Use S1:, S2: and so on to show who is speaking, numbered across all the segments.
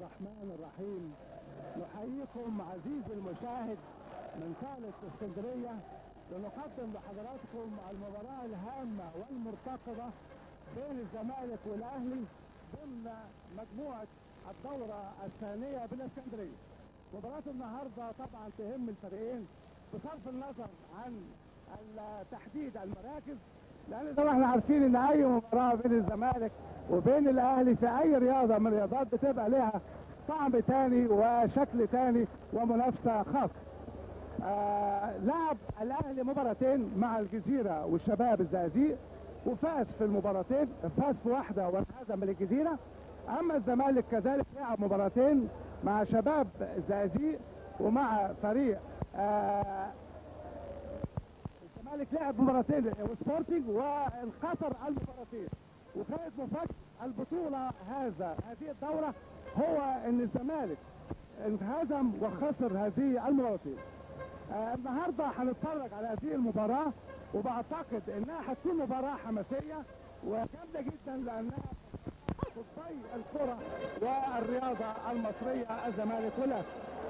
S1: الرحمن الرحيم نحييكم عزيزي المشاهد من صالة اسكندرية لنقدم لحضراتكم المباراة الهامة والمرتقبة بين الزمالك والأهلي ضمن مجموعة الدورة الثانية بالاسكندرية مباراة النهاردة طبعا تهم الفريقين بصرف النظر عن تحديد المراكز لان طبعا احنا عارفين ان اي مباراه بين الزمالك وبين الاهلي في اي رياضه من الرياضات بتبقى لها طعم تاني وشكل تاني ومنافسه خاصه. آه لعب الاهلي مباراتين مع الجزيره والشباب الزقازيق وفاز في المباراتين فاز في واحده وانهزم من الجزيره اما الزمالك كذلك لعب مباراتين مع شباب الزقازيق ومع فريق آه الزمالك لعب مباراتين وسبورتنج وانخسر المباراتين وكانت مفاجاه البطوله هذا هذه الدوره هو ان الزمالك انهزم وخسر هذه المباراتين آه النهارده هنتفرج على هذه المباراه وبعتقد انها هتكون مباراه حماسيه وجامده جدا لانها قطبي الكره والرياضه المصريه الزمالك والاهلي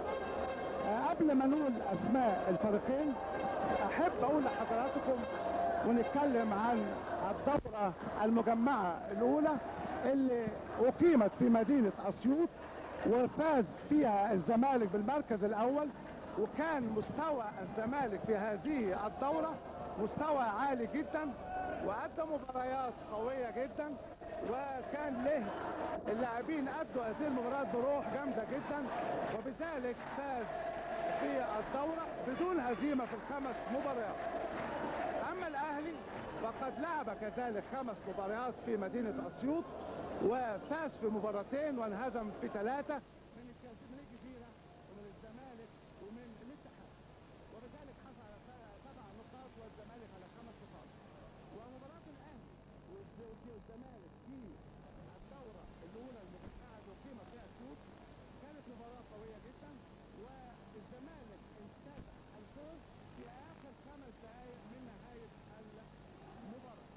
S1: آه قبل ما نقول اسماء الفريقين احب اقول لحضراتكم ونتكلم عن الدورة المجمعة الاولى اللي اقيمت في مدينة اسيوط وفاز فيها الزمالك بالمركز الاول وكان مستوى الزمالك في هذه الدورة مستوى عالي جدا وادى مباريات قوية جدا وكان له اللاعبين ادوا هذه المباريات بروح جامدة جدا وبذلك فاز في الدورة بدون هزيمة في الخمس مباريات اما الاهلي فقد لعب كذلك خمس مباريات في مدينة اسيوط وفاز في مباراتين وانهزم في ثلاثة من من الجزيرة ومن الزمالك ومن الاتحاد وبذلك حصل على سبع نقاط والزمالك على خمس نقاط ومباراة الاهلي والزمالك في الدورة الاولى المجمعة اللي اقيمت فيها اسيوط كانت مباراة قوية جدا والزمالك انتزع الفوز في اخر خمس دقائق من نهايه المباراه.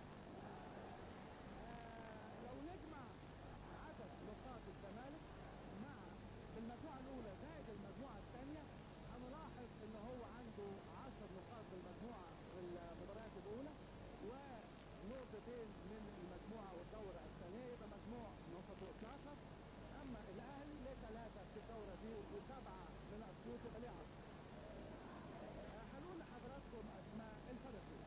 S1: آه لو نجمع عدد نقاط الزمالك مع المجموعه الاولى زائد المجموعه الثانيه هنلاحظ ان هو عنده 10 نقاط بالمجموعه المباريات الاولى ونقطتين من المجموعه والدوره الثانيه يبقى مجموع نقطه 12 اما الاهلي له ثلاثه في الدوره دي وسبعه من اسيوط يبقى ليه 10 هنقول لحضراتكم اسماء الفريقين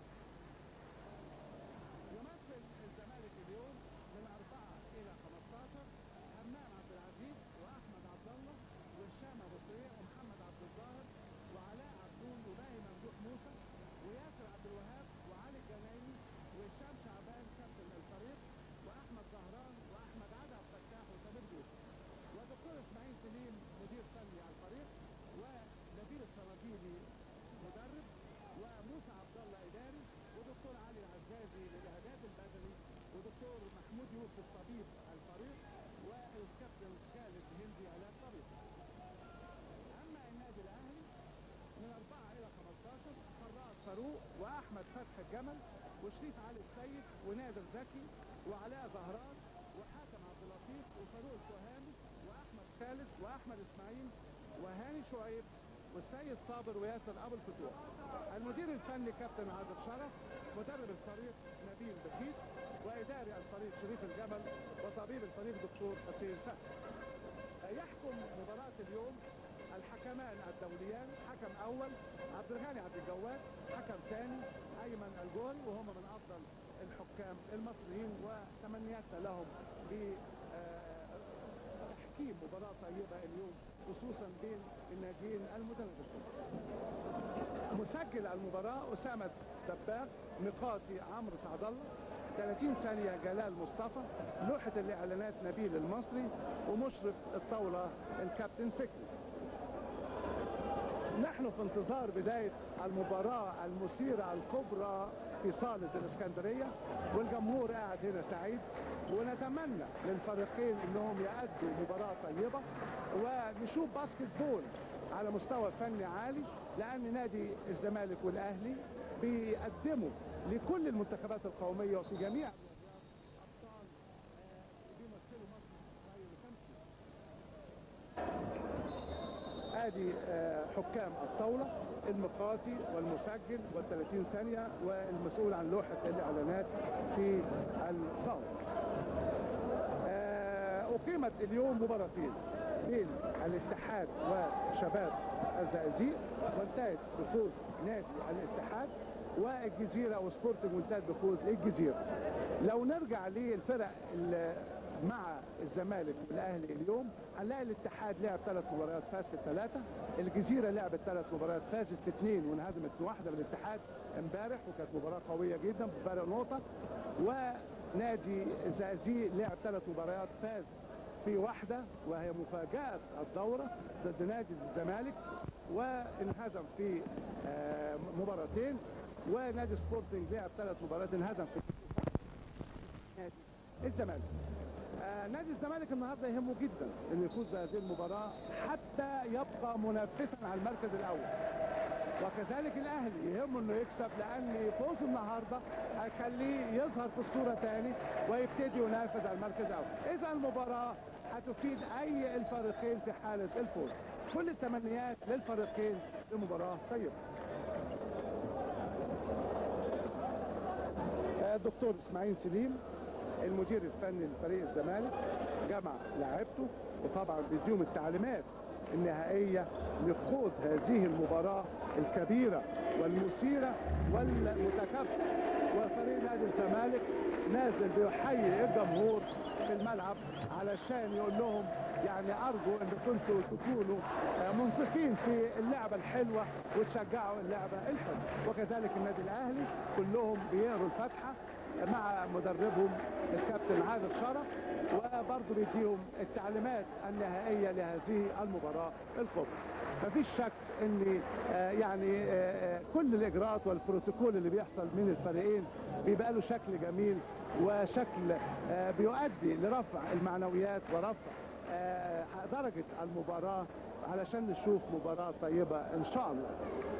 S1: يمثل الزمالك اليوم من 4 الى 15 همام عبد العزيز واحمد عبد الله وهشام ابو سريع ومحمد عبد الظاهر وعلاء عبدون وباهي ممدوح موسى وياسر عبد الوهاب وعلي الجنايني وهشام شعبان كابتن الفريق واحمد زهران واحمد عادل عبد الفتاح وسمير يوسف ودكتور اسماعيل سليم مدير فني على الفريق ونبيل الصناديلي مدرب وموسى عبد الله اداري ودكتور علي العزازي للاعداد البدني ودكتور محمود يوسف طبيب الفريق والكابتن خالد هندي علاج طبيب اما النادي الاهلي من 4 الى 15 فراس فاروق واحمد فتح الجمل وشريف علي السيد ونادر زكي وعلاء زهران وحاتم عبد اللطيف وفاروق التهامي واحمد خالد واحمد اسماعيل وهاني شعيب والسيد صابر وياسر ابو الفتوح المدير الفني كابتن عادل شرف مدرب الفريق نبيل بكيت واداري الفريق شريف الجمل وطبيب الفريق دكتور حسين فهمي يحكم مباراة اليوم الحكمان الدوليان حكم اول عبد الغني عبد الجواد حكم ثاني ايمن الجوري وهم من افضل الحكام المصريين وتمنياتنا لهم بتحكيم مباراة طيبة اليوم خصوصا بين الناديين المتنافسين. مسجل المباراة أسامة دباغ نقاطي عمرو سعد الله 30 ثانية جلال مصطفى لوحة الإعلانات نبيل المصري ومشرف الطاولة الكابتن فكري نحن في انتظار بداية المباراة المثيرة الكبرى في صالة الإسكندرية والجمهور قاعد هنا سعيد ونتمنى للفريقين انهم يأدوا مباراة طيبة ونشوف باسكت بول على مستوى فني عالي لان نادي الزمالك والاهلي بيقدموا لكل المنتخبات القومية وفي جميع الرياضيات ابطال بيمثلوا مصر في ادي آه، حكام الطاوله المقاطي والمسجل وال30 ثانيه والمسؤول عن لوحه الاعلانات في الصاله آه، اقيمت اليوم مباراتين بين الاتحاد وشباب الزقازيق وانتهت بفوز نادي الاتحاد والجزيره وسبورتنج وانتهت بفوز الجزيره لو نرجع للفرق اللي مع الزمالك والاهلي اليوم هنلاقي الاتحاد لعب ثلاث مباريات فاز في الثلاثه الجزيره لعبت ثلاث مباريات فازت في اثنين وانهزمت في واحده من الاتحاد امبارح وكانت مباراه قويه جدا بفارق نقطه ونادي الزقازيق لعب ثلاث مباريات فاز في واحده وهي مفاجاه الدوره ضد نادي الزمالك وانهزم في آه، مباراتين ونادي سبورتنج لعب ثلاث مباريات انهزم في نادي الزمالك آه نادي الزمالك النهارده يهمه جدا انه يفوز بهذه المباراه حتى يبقى منافسا على المركز الاول وكذلك الاهلي يهمه انه يكسب لان فوزه النهارده هيخليه يظهر في الصوره تاني ويبتدي ينافس على المركز الاول اذا المباراه هتفيد اي الفريقين في حاله الفوز كل التمنيات للفريقين لمباراه طيبه آه، دكتور اسماعيل سليم المدير الفني لفريق الزمالك جمع لاعبته وطبعا بيديهم التعليمات النهائية لخوض هذه المباراة الكبيرة والمثيرة والمتكافئة وفريق نادي الزمالك نازل بيحيي الجمهور في الملعب علشان يقول لهم يعني ارجو ان كنتوا تكونوا آه، منصفين في اللعبه الحلوه وتشجعوا اللعبه الحلوه وكذلك النادي الاهلي كلهم بيقروا الفاتحه مع مدربهم الكابتن عادل شرف وبرضه بيديهم التعليمات النهائيه لهذه المباراه الكبرى مفيش شك ان آه، يعني آه، آه، كل الاجراءات والبروتوكول اللي بيحصل من الفريقين بيبقى له شكل جميل وشكل آه، بيؤدي لرفع المعنويات ورفع آه، درجه المباراه علشان نشوف مباراه طيبه ان شاء الله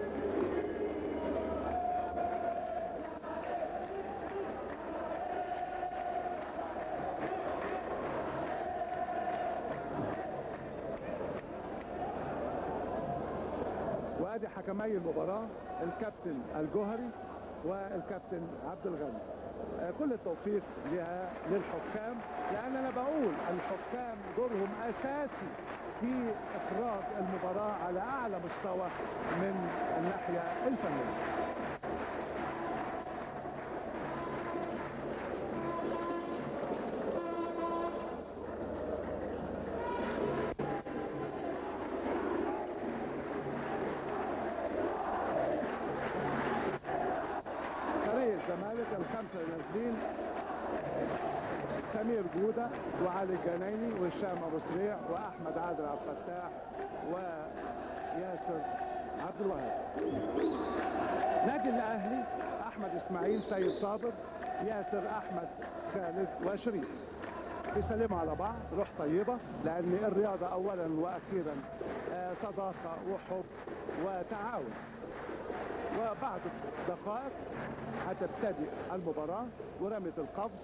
S1: وادي حكمي المباراه الكابتن الجوهري والكابتن عبد الغني آه، كل التوفيق لها للحكام لان انا بقول الحكام دورهم اساسي في اخراج المباراه على اعلى مستوى من الناحيه الفنيه فريق الزمالك الخمسه نازلين سمير جودة وعلي الجنايني وهشام ابو سريع واحمد عادل عبد الفتاح وياسر عبد الوهاب نادي الاهلي احمد اسماعيل سيد صابر ياسر احمد خالد وشريف بيسلموا على بعض روح طيبة لأن الرياضة أولا وأخيرا آه، صداقة وحب وتعاون وبعد دقائق هتبتدي المباراة ورمية القفز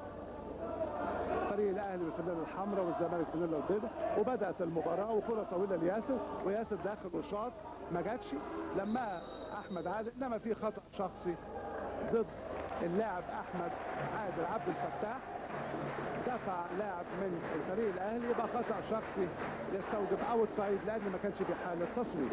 S1: فريق الاهلي بالفانيلا الحمراء والزمالك بالفانيلا البيضاء وبدات المباراه وكره طويله لياسر وياسر داخل وشاط ما جاتش لما احمد عادل انما في خطا شخصي ضد اللاعب احمد عادل عبد الفتاح دفع لاعب من الفريق الاهلي يبقى خطا شخصي يستوجب اوت سايد لان ما كانش في حاله تصوير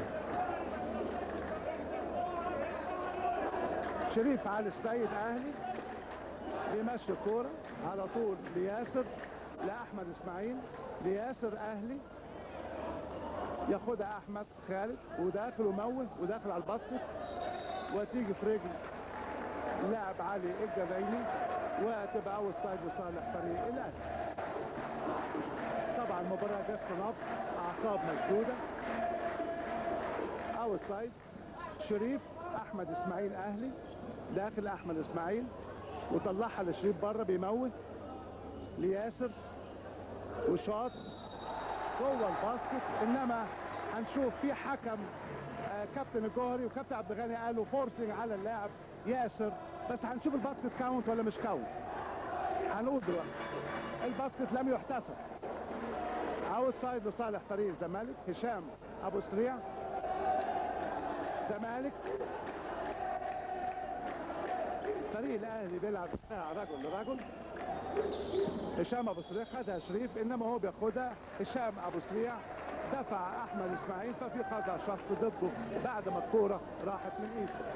S1: شريف علي السيد اهلي بيمشي الكوره على طول لياسر لاحمد اسماعيل لياسر اهلي ياخدها احمد خالد وداخل وموه وداخل على الباسكت وتيجي في رجل لاعب علي الجبيني وتبقى اول سايد لصالح فريق الاهلي طبعا المباراه جس نبض اعصاب مشدوده اول سايد شريف احمد اسماعيل اهلي داخل احمد اسماعيل وطلعها لشريف بره بيموت لياسر وشاط جوه الباسكت انما هنشوف في حكم آه، كابتن الجوهري وكابتن عبد الغني قالوا فورسنج على اللاعب ياسر بس هنشوف الباسكت كاونت ولا مش كاونت هنقول دلوقتي الباسكت لم يحتسب اوت سايد لصالح فريق الزمالك هشام ابو سريع زمالك فريق الاهلي بيلعب دفاع رجل لرجل هشام ابو سريع خدها شريف انما هو بياخدها هشام ابو سريع دفع احمد اسماعيل ففي خطا شخص ضده بعد ما الكوره راحت من ايده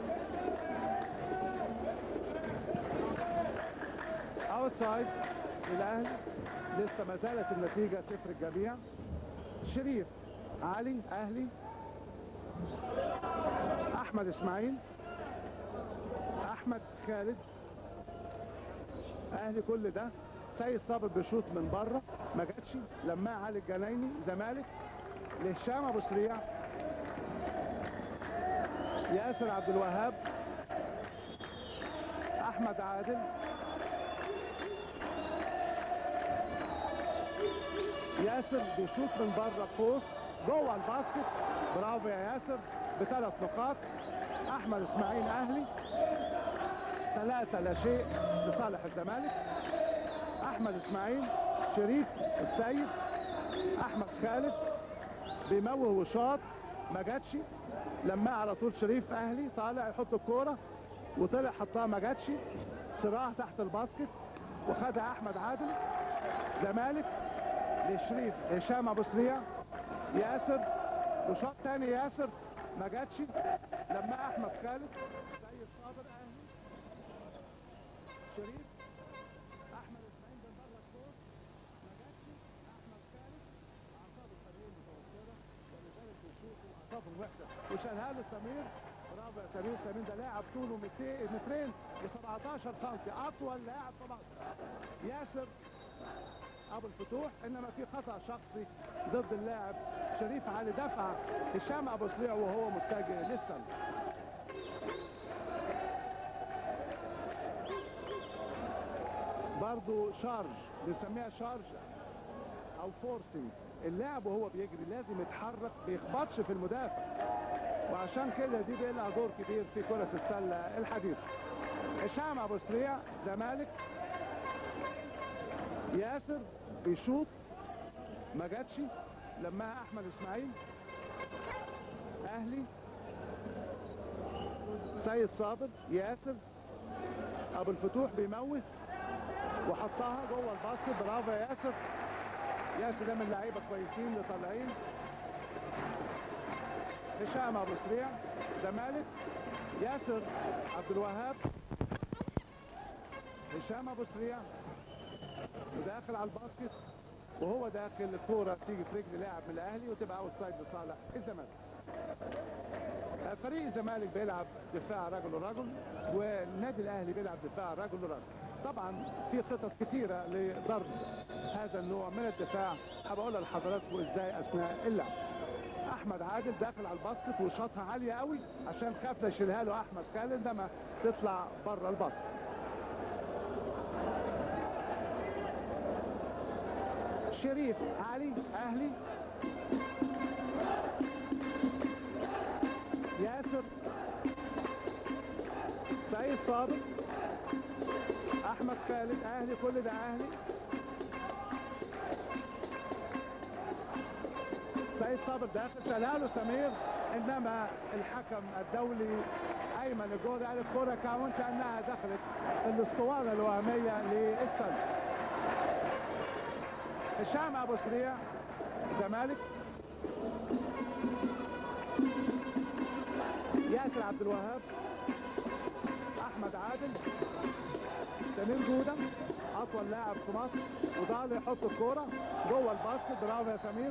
S1: اوت سايد للاهلي لسه ما زالت النتيجه صفر الجميع شريف علي اهلي احمد اسماعيل احمد خالد اهلي كل ده سيد صابر بيشوط من بره ما جاتش لما علي الجنايني زمالك لهشام ابو سريع ياسر عبد الوهاب احمد عادل ياسر بيشوط من بره قوس جوه الباسكت برافو يا ياسر بثلاث نقاط احمد اسماعيل اهلي ثلاثة لا شيء لصالح الزمالك احمد اسماعيل شريف السيد احمد خالد بيموه وشاط ما جاتش لما على طول شريف اهلي طالع يحط الكوره وطلع حطها ما جاتش صراع تحت الباسكت وخدها احمد عادل زمالك لشريف هشام ابو سريع ياسر وشاط تاني ياسر ما جاتش لما احمد خالد سيد صابر اهلي شريف احمد اسماعيل من بره الكوره ما جاتش احمد خالد اعصاب الفريقين متوتره ولذلك بيشوفوا اعصابهم وحشه وشالها له سمير برافو يا سمير سمير ده لاعب طوله 200 مترين و17 سم اطول لاعب طبعا ياسر ابو الفتوح انما في خطا شخصي ضد اللاعب شريف علي دفع هشام ابو سريع وهو متجه للسله برضو شارج بنسميها شارج او فورسنج اللاعب وهو بيجري لازم يتحرك بيخبطش في المدافع وعشان كده دي بيلعب دور كبير في كرة السلة الحديثة هشام ابو سريع زمالك ياسر بيشوط ما جاتش لما احمد اسماعيل اهلي سيد صابر ياسر ابو الفتوح بيموه وحطها جوه الباسكت برافو يا ياسر ياسر ده من اللعيبه كويسين اللي طالعين هشام ابو سريع زمالك ياسر عبد الوهاب هشام ابو سريع وداخل على الباسكت وهو داخل الكوره تيجي في رجل لاعب من الاهلي وتبقى اوت سايد لصالح الزمالك فريق الزمالك بيلعب دفاع رجل لرجل والنادي الاهلي بيلعب دفاع رجل لرجل طبعا في خطط كتيره لضرب هذا النوع من الدفاع هبقولها لحضراتكم ازاي اثناء اللعب احمد عادل داخل على الباسكت وشاطها عاليه قوي عشان خاف لا يشيلها له احمد خالد لما تطلع بره الباسكت شريف علي اهلي ياسر سيد صادق احمد خالد اهلي كل ده اهلي سيد صابر داخل شالها له سمير انما الحكم الدولي ايمن الجود قال الكره كاونت كانها دخلت في الاسطوانه الوهميه للسله هشام ابو سريع زمالك ياسر عبد الوهاب احمد عادل سمير جوده اطول لاعب في مصر وضال يحط الكوره جوه الباسكت برافو يا سمير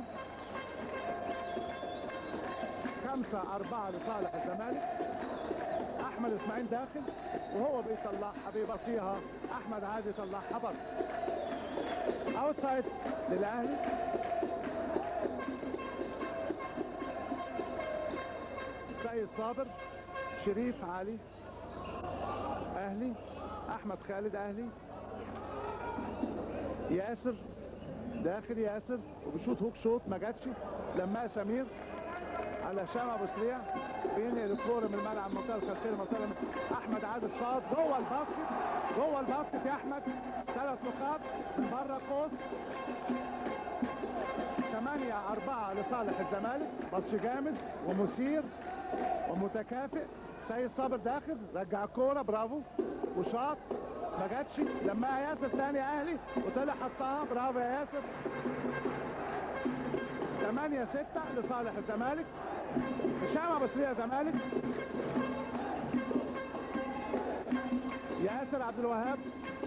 S1: خمسة أربعة لصالح الزمالك أحمد إسماعيل داخل وهو بيطلعها بيبصيها أحمد عادل يطلعها بره اوتسايد للاهلي سيد صابر شريف علي اهلي احمد خالد اهلي ياسر داخل ياسر وبيشوط هوك شوط ما جاتش لما سمير على هشام ابو سريع بينقل الكوره من الملعب المنطقه الخلفيه المنطقه احمد عادل شاط جوه الباسكت جوه الباسكت يا احمد ثلاث نقاط من بره القوس 8 4 لصالح الزمالك ماتش جامد ومثير ومتكافئ سيد صابر داخل رجع الكوره برافو وشاط ما جاتش لما ياسر تاني اهلي وطلع حطها برافو يا ياسر 8 6 لصالح الزمالك هشام ابو سريع زمالك ياسر عبد الوهاب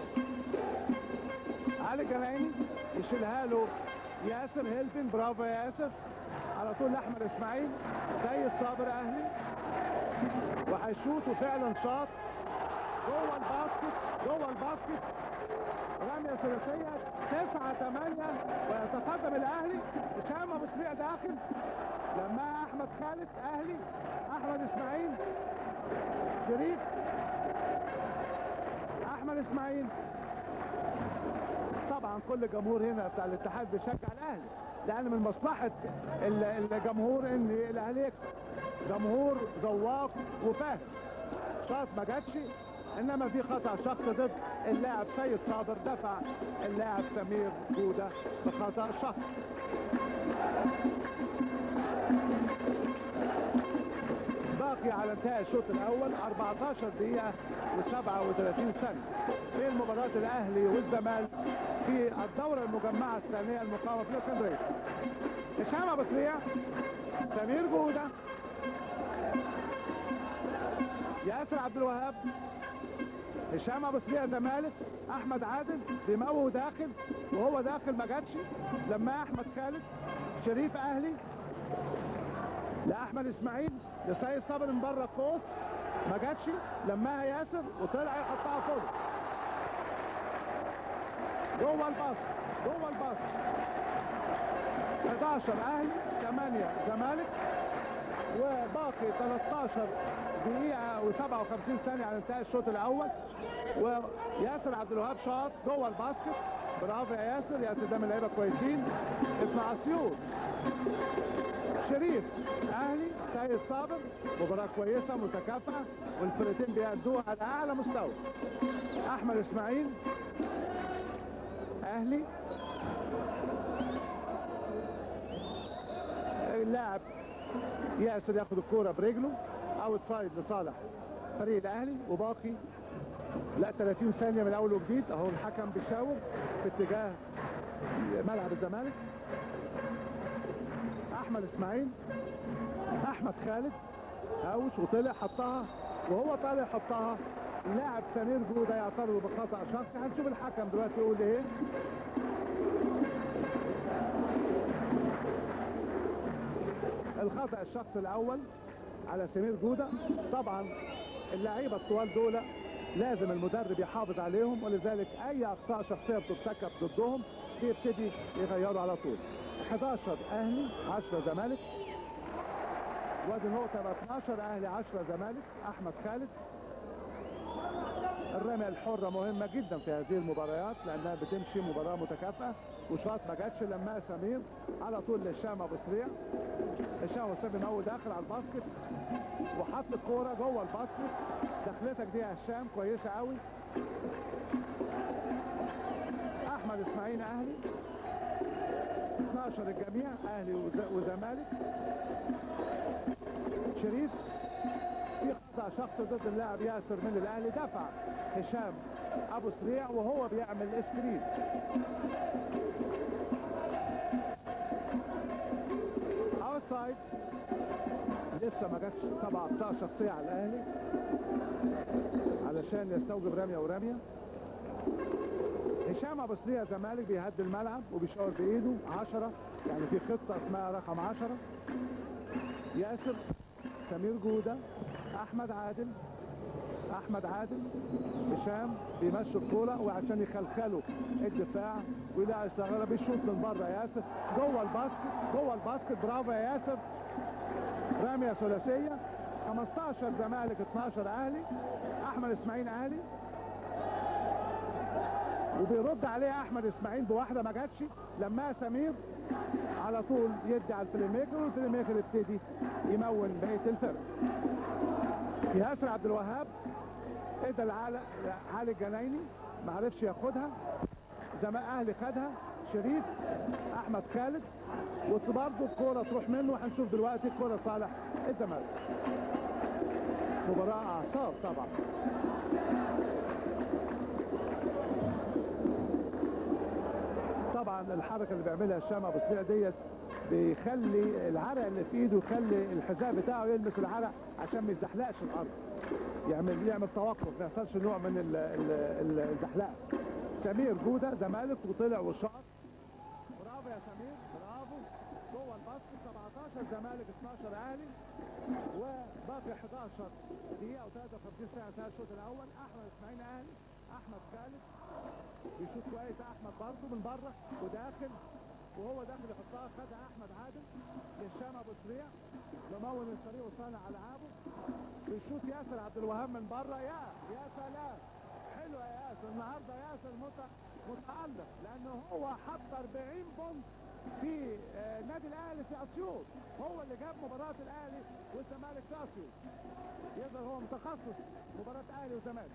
S1: علي جنايني يشيلها له ياسر هيلفن برافو يا ياسر على طول لاحمد اسماعيل زي الصابر اهلي وهيشوط وفعلا شاط جوه الباسكت جوه الباسكت رمية ثلاثية 9 8 ويتقدم الاهلي هشام ابو سريع داخل لما احمد خالد اهلي احمد اسماعيل شريف احمد اسماعيل طبعا كل جمهور هنا بتاع الاتحاد بيشجع الاهلي لان من مصلحه ال- الجمهور ان الاهلي يكسب جمهور ذواق وفاهم شاط ما جاتش انما في خطا شخص ضد اللاعب سيد صابر دفع اللاعب سمير جوده بخطا شخص باقي على انتهاء الشوط الاول 14 دقيقه و37 ثانيه في مباراه الاهلي والزمالك في الدوره المجمعه الثانيه المقامه في الاسكندريه هشام ابو سريع سمير جوده ياسر عبد الوهاب هشام ابو سريع زمالك احمد عادل بيمو داخل وهو داخل ما جاتش لما احمد خالد شريف اهلي لاحمد اسماعيل لسيد صابر من بره القوس ما جاتش لماها ياسر وطلع يحطها فوق جوه الباص جوه الباص 11 اهلي 8 زمالك وباقي 13 دقيقة و57 ثانية على انتهاء الشوط الأول وياسر عبد الوهاب شاط جوه الباسكت برافو يا ياسر ياسر ده من اللعيبة كويسين ابن عصيور شريف اهلي سيد صابر مباراة كويسة متكافئة والفرقتين بيأدوها على اعلى مستوى احمد اسماعيل اهلي اللاعب ياسر ياخد الكورة برجله اوت سايد لصالح فريق الاهلي وباقي لا 30 ثانية من اول وجديد اهو الحكم بيشاور في اتجاه ملعب الزمالك احمد اسماعيل احمد خالد هاوش وطلع حطها وهو طالع حطها اللاعب سمير جوده يعترض بخطا شخصي هنشوف الحكم دلوقتي يقول ايه الخطا الشخصي الاول على سمير جوده طبعا اللعيبه الطوال دول لازم المدرب يحافظ عليهم ولذلك اي اخطاء شخصيه بترتكب ضدهم بيبتدي يغيروا على طول 11 اهلي 10 زمالك وادي نقطه يبقى 12 اهلي 10 زمالك احمد خالد الرمية الحرة مهمة جدا في هذه المباريات لأنها بتمشي مباراة متكافئة وشاط ما جاتش لما سمير على طول لهشام أبو سريع هشام أبو سريع من أول داخل على الباسكت وحط الكورة جوه الباسكت دخلتك دي يا هشام كويسة قوي أحمد إسماعيل أهلي 12 الجميع أهلي وز- وزمالك شريف في خطأ شخصي ضد اللاعب ياسر من الاهلي دفع هشام ابو سريع وهو بيعمل اسكرين اوتسايد لسه ما جاتش سبع اخطاء شخصيه على الاهلي علشان يستوجب رميه ورميه هشام ابو سريع زمالك بيهدي الملعب وبيشاور بايده 10 يعني في خطه اسمها رقم 10 ياسر سمير جودة أحمد عادل أحمد عادل هشام بيمشوا الكورة وعشان يخلخلوا الدفاع ويلاقي الصغيرة بيشوط من بره ياسر جوه الباسكت جوه الباسكت برافو يا ياسر رامية ثلاثية 15 زمالك 12 أهلي أحمد إسماعيل أهلي وبيرد عليها احمد اسماعيل بواحده ما جاتش لما سمير على طول يدي على البلاي ميكر والبلاي ميكر يبتدي يمون بقيه الفرق ياسر عبد الوهاب ادى لعلي علي الجنايني ما عرفش ياخدها زمان اهلي خدها شريف احمد خالد وبرضه الكوره تروح منه وهنشوف دلوقتي الكوره صالح الزمالك مباراه اعصاب طبعا طبعا الحركه اللي بيعملها هشام ابو سريع ديت بيخلي العرق اللي في ايده يخلي الحذاء بتاعه يلمس العرق عشان ما يزحلقش الارض يعمل يعمل توقف ما يحصلش نوع من ال- ال- ال- الزحلقه سمير جوده زمالك وطلع وشاط برافو يا سمير برافو جوه الباسكت 17 زمالك 12 اهلي وباقي 11 دقيقه و53 ثانيه انتهى الشوط الاول احمد اسماعيل اهلي احمد خالد بيشوط كويس احمد برضه من بره وداخل وهو داخل يحطها خدها احمد عادل لهشام ابو سريع ممول الفريق وصانع العابه بيشوط ياسر عبد الوهاب من بره يا يا سلام حلو يا ياسر النهارده ياسر مت- متالق لانه هو حط 40 بونت في آه، نادي الاهلي في اسيوط هو اللي جاب مباراه الاهلي والزمالك في اسيوط يقدر هو متخصص مباراه اهلي وزمالك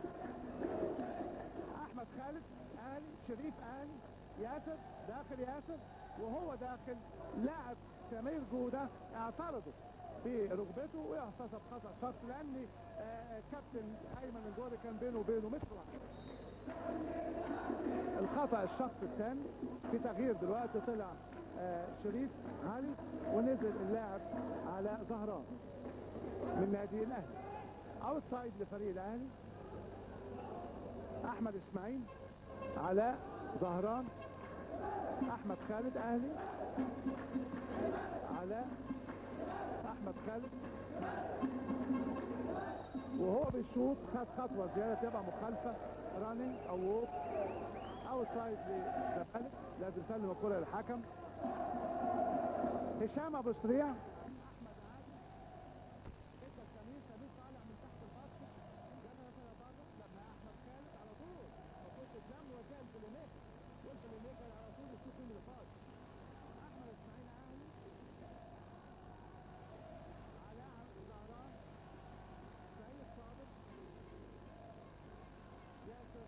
S1: احمد خالد اهلي شريف اهلي ياسر داخل ياسر وهو داخل لاعب سمير جوده اعترضه في ركبته واحتسب خطا شخص لان آه، كابتن ايمن الجوري كان بينه وبينه متر واحد الخطا الشخص الثاني في تغيير دلوقتي طلع آه، شريف علي ونزل اللاعب على زهران من نادي الاهلي اوت سايد لفريق الاهلي احمد اسماعيل علاء زهران احمد خالد اهلي علاء احمد خالد وهو بيشوط خد خطوه زياده تبقى مخالفه رانينج او ووك اوت سايد للزمالك لازم يسلم الكره للحكم هشام ابو سريع احمد عادل ادى سمير سمير طالع من تحت الباسكت جابها مثلا بره لما احمد خالد على طول المفروض تتلم وجاء البليميكر والبليميكر على طول يشوف مين اللي فاضي احمد اسماعيل اهلي علاء عبد الزهران سعيد صادق ياسر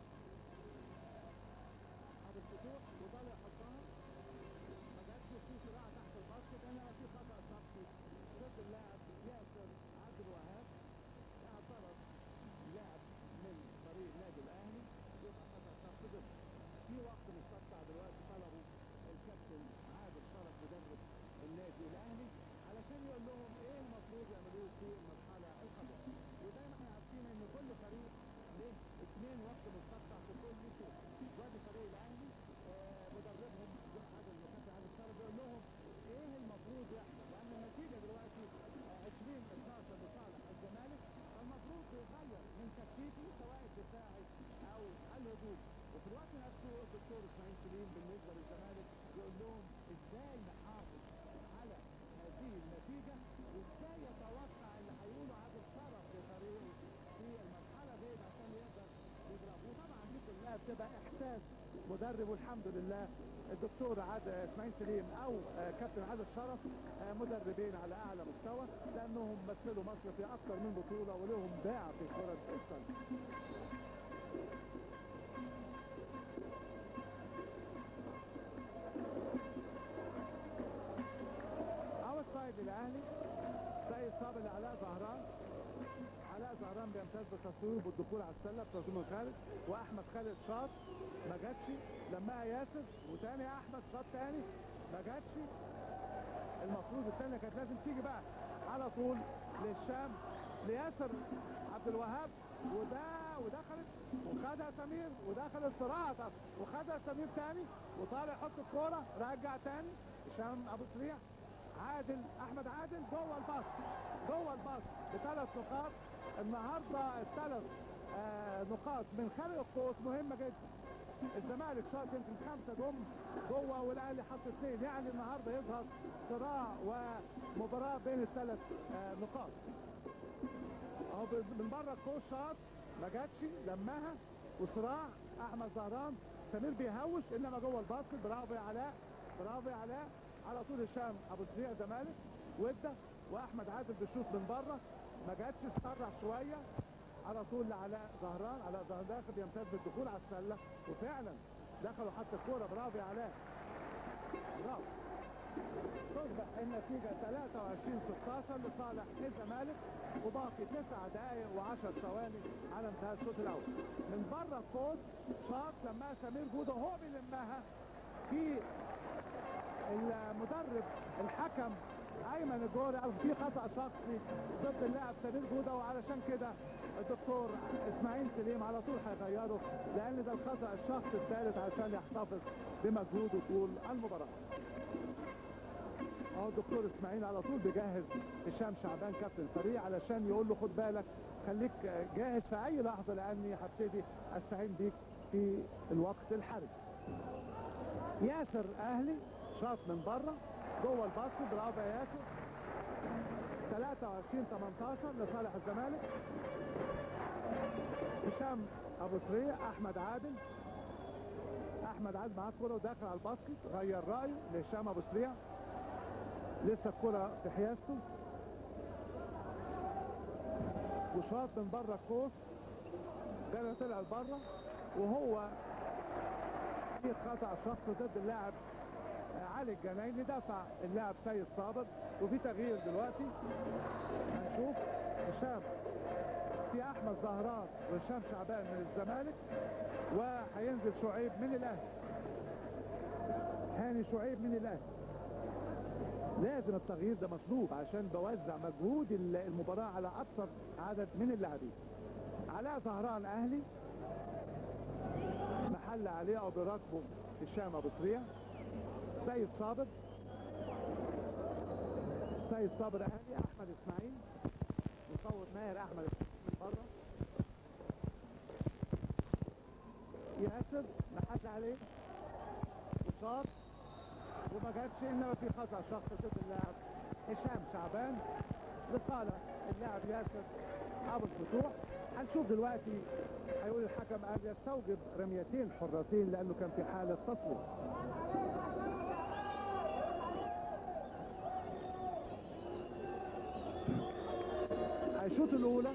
S1: ابو الفتوح وطالع يحطها ما جاتش في صراع تحت الباسكت انما في خطا شخصي ضد اللاعب ياسر عبد الوهاب اعترض لاعب من فريق نادي الاهلي يبقى خطا شخصي ضده في وقت مستقطع دلوقتي طلبوا الكابتن عادل شرف مدرب النادي الاهلي علشان يقول لهم ايه المفروض يعملوه في المرحله القادمه وزي ما احنا عارفين ان كل فريق له اثنين وقت مستقطع في كل شيء وادي فريق الاهلي آه، مدربهم عادل الكابتن عادل شرف يقول لهم ايه المفروض يحصل لان النتيجه دلوقتي آه، 20 12 لصالح الزمالك فالمفروض يغير من تكتيكه سواء الدفاعي او الهجوم وفي الوقت نفسه الدكتور اسماعيل سليم بالنسبه للزمالك يقول لهم ازاي نحافظ على هذه النتيجه وازاي يتوقع اللي هيقوله عادل شرف لفريقه في المرحله ديت عشان يقدر يضربه وطبعا دي كلها بتبقى احساس مدرب والحمد لله الدكتور عاد اسماعيل سليم او آه، كابتن عادل شرف آه، مدربين على اعلى مستوى لانهم مثلوا مصر في اكثر من بطوله ولهم باع في كره القدم اوت سايد الاهلي زي الصابر لعلاء زهران علاء زهران بيمتاز بالتصوير بالدخول على السله بتصوير من خالد واحمد خالد شاط ما جاتش لمها ياسر وتاني احمد شاط تاني ما جاتش المفروض الثانيه كانت لازم تيجي بقى على طول للشام لياسر عبد الوهاب وده ودخلت وخدها سمير ودخل الصراع طب وخدها سمير تاني وطالع يحط الكوره رجع تاني هشام ابو سريع عادل احمد عادل جوه الباص جوه الباص بثلاث نقاط النهارده الثلاث آه نقاط من خارج القوس مهمه جدا الزمالك شاط يمكن خمسه جم جوه والاهلي حط اثنين يعني النهارده يظهر صراع ومباراه بين الثلاث آه نقاط اهو ب- من بره القوس شاط ما جاتش لمها وصراع احمد زهران سمير بيهوش انما جوه الباسكت برافو يا علاء برافو يا علاء على طول هشام ابو سريع زمالك وده واحمد عادل بيشوط من بره ما جاتش سرع شويه على طول لعلاء زهران علاء زهران داخل يمتاز بالدخول على السله وفعلا دخلوا حتى الكوره برافو يا علاء برافو تصبح النتيجة 23 16 لصالح الزمالك وباقي 9 دقائق و10 ثواني على انتهاء الشوط الأول. من بره القوس شاط لما سمير جودة هو بيلمها في المدرب الحكم ايمن الجوري قال في خطا شخصي ضد اللاعب سمير جوده وعلشان كده الدكتور اسماعيل سليم على طول هيغيره لان ده الخطا الشخصي الثالث عشان يحتفظ بمجهوده طول المباراه. اهو الدكتور اسماعيل على طول بيجهز هشام شعبان كابتن الفريق علشان يقول له خد بالك خليك جاهز في اي لحظه لاني هبتدي استعين بيك في الوقت الحرج. ياسر اهلي شاط من بره جوه الباسكت برافو يا ياسر 23 18 لصالح الزمالك هشام ابو سريع احمد عادل احمد عادل معاه الكوره وداخل على الباسكت غير رايه لهشام ابو سريع لسه الكرة في حيازته وشاط من بره القوس ده طلع لبره وهو في خطا شخصي ضد اللاعب علي الجنايني دفع اللاعب سيد صابر وفي تغيير دلوقتي هنشوف هشام في احمد زهران وهشام شعبان من الزمالك وهينزل شعيب من الاهلي هاني شعيب من الاهلي لازم التغيير ده مطلوب عشان بوزع مجهود المباراة على أكثر عدد من اللاعبين علاء زهران أهلي محل عليه أو براتبه هشام أبو سريع سيد صابر سيد صابر أهلي أحمد إسماعيل مصور ماهر أحمد من بره ياسر محل عليه وصاب وما جاتش انما في خطا شخص ضد اللاعب هشام شعبان لصالح اللاعب ياسر ابو الفتوح هنشوف دلوقتي هيقول الحكم قال يستوجب رميتين حرتين لانه كان في حاله تصوير هيشوط الاولى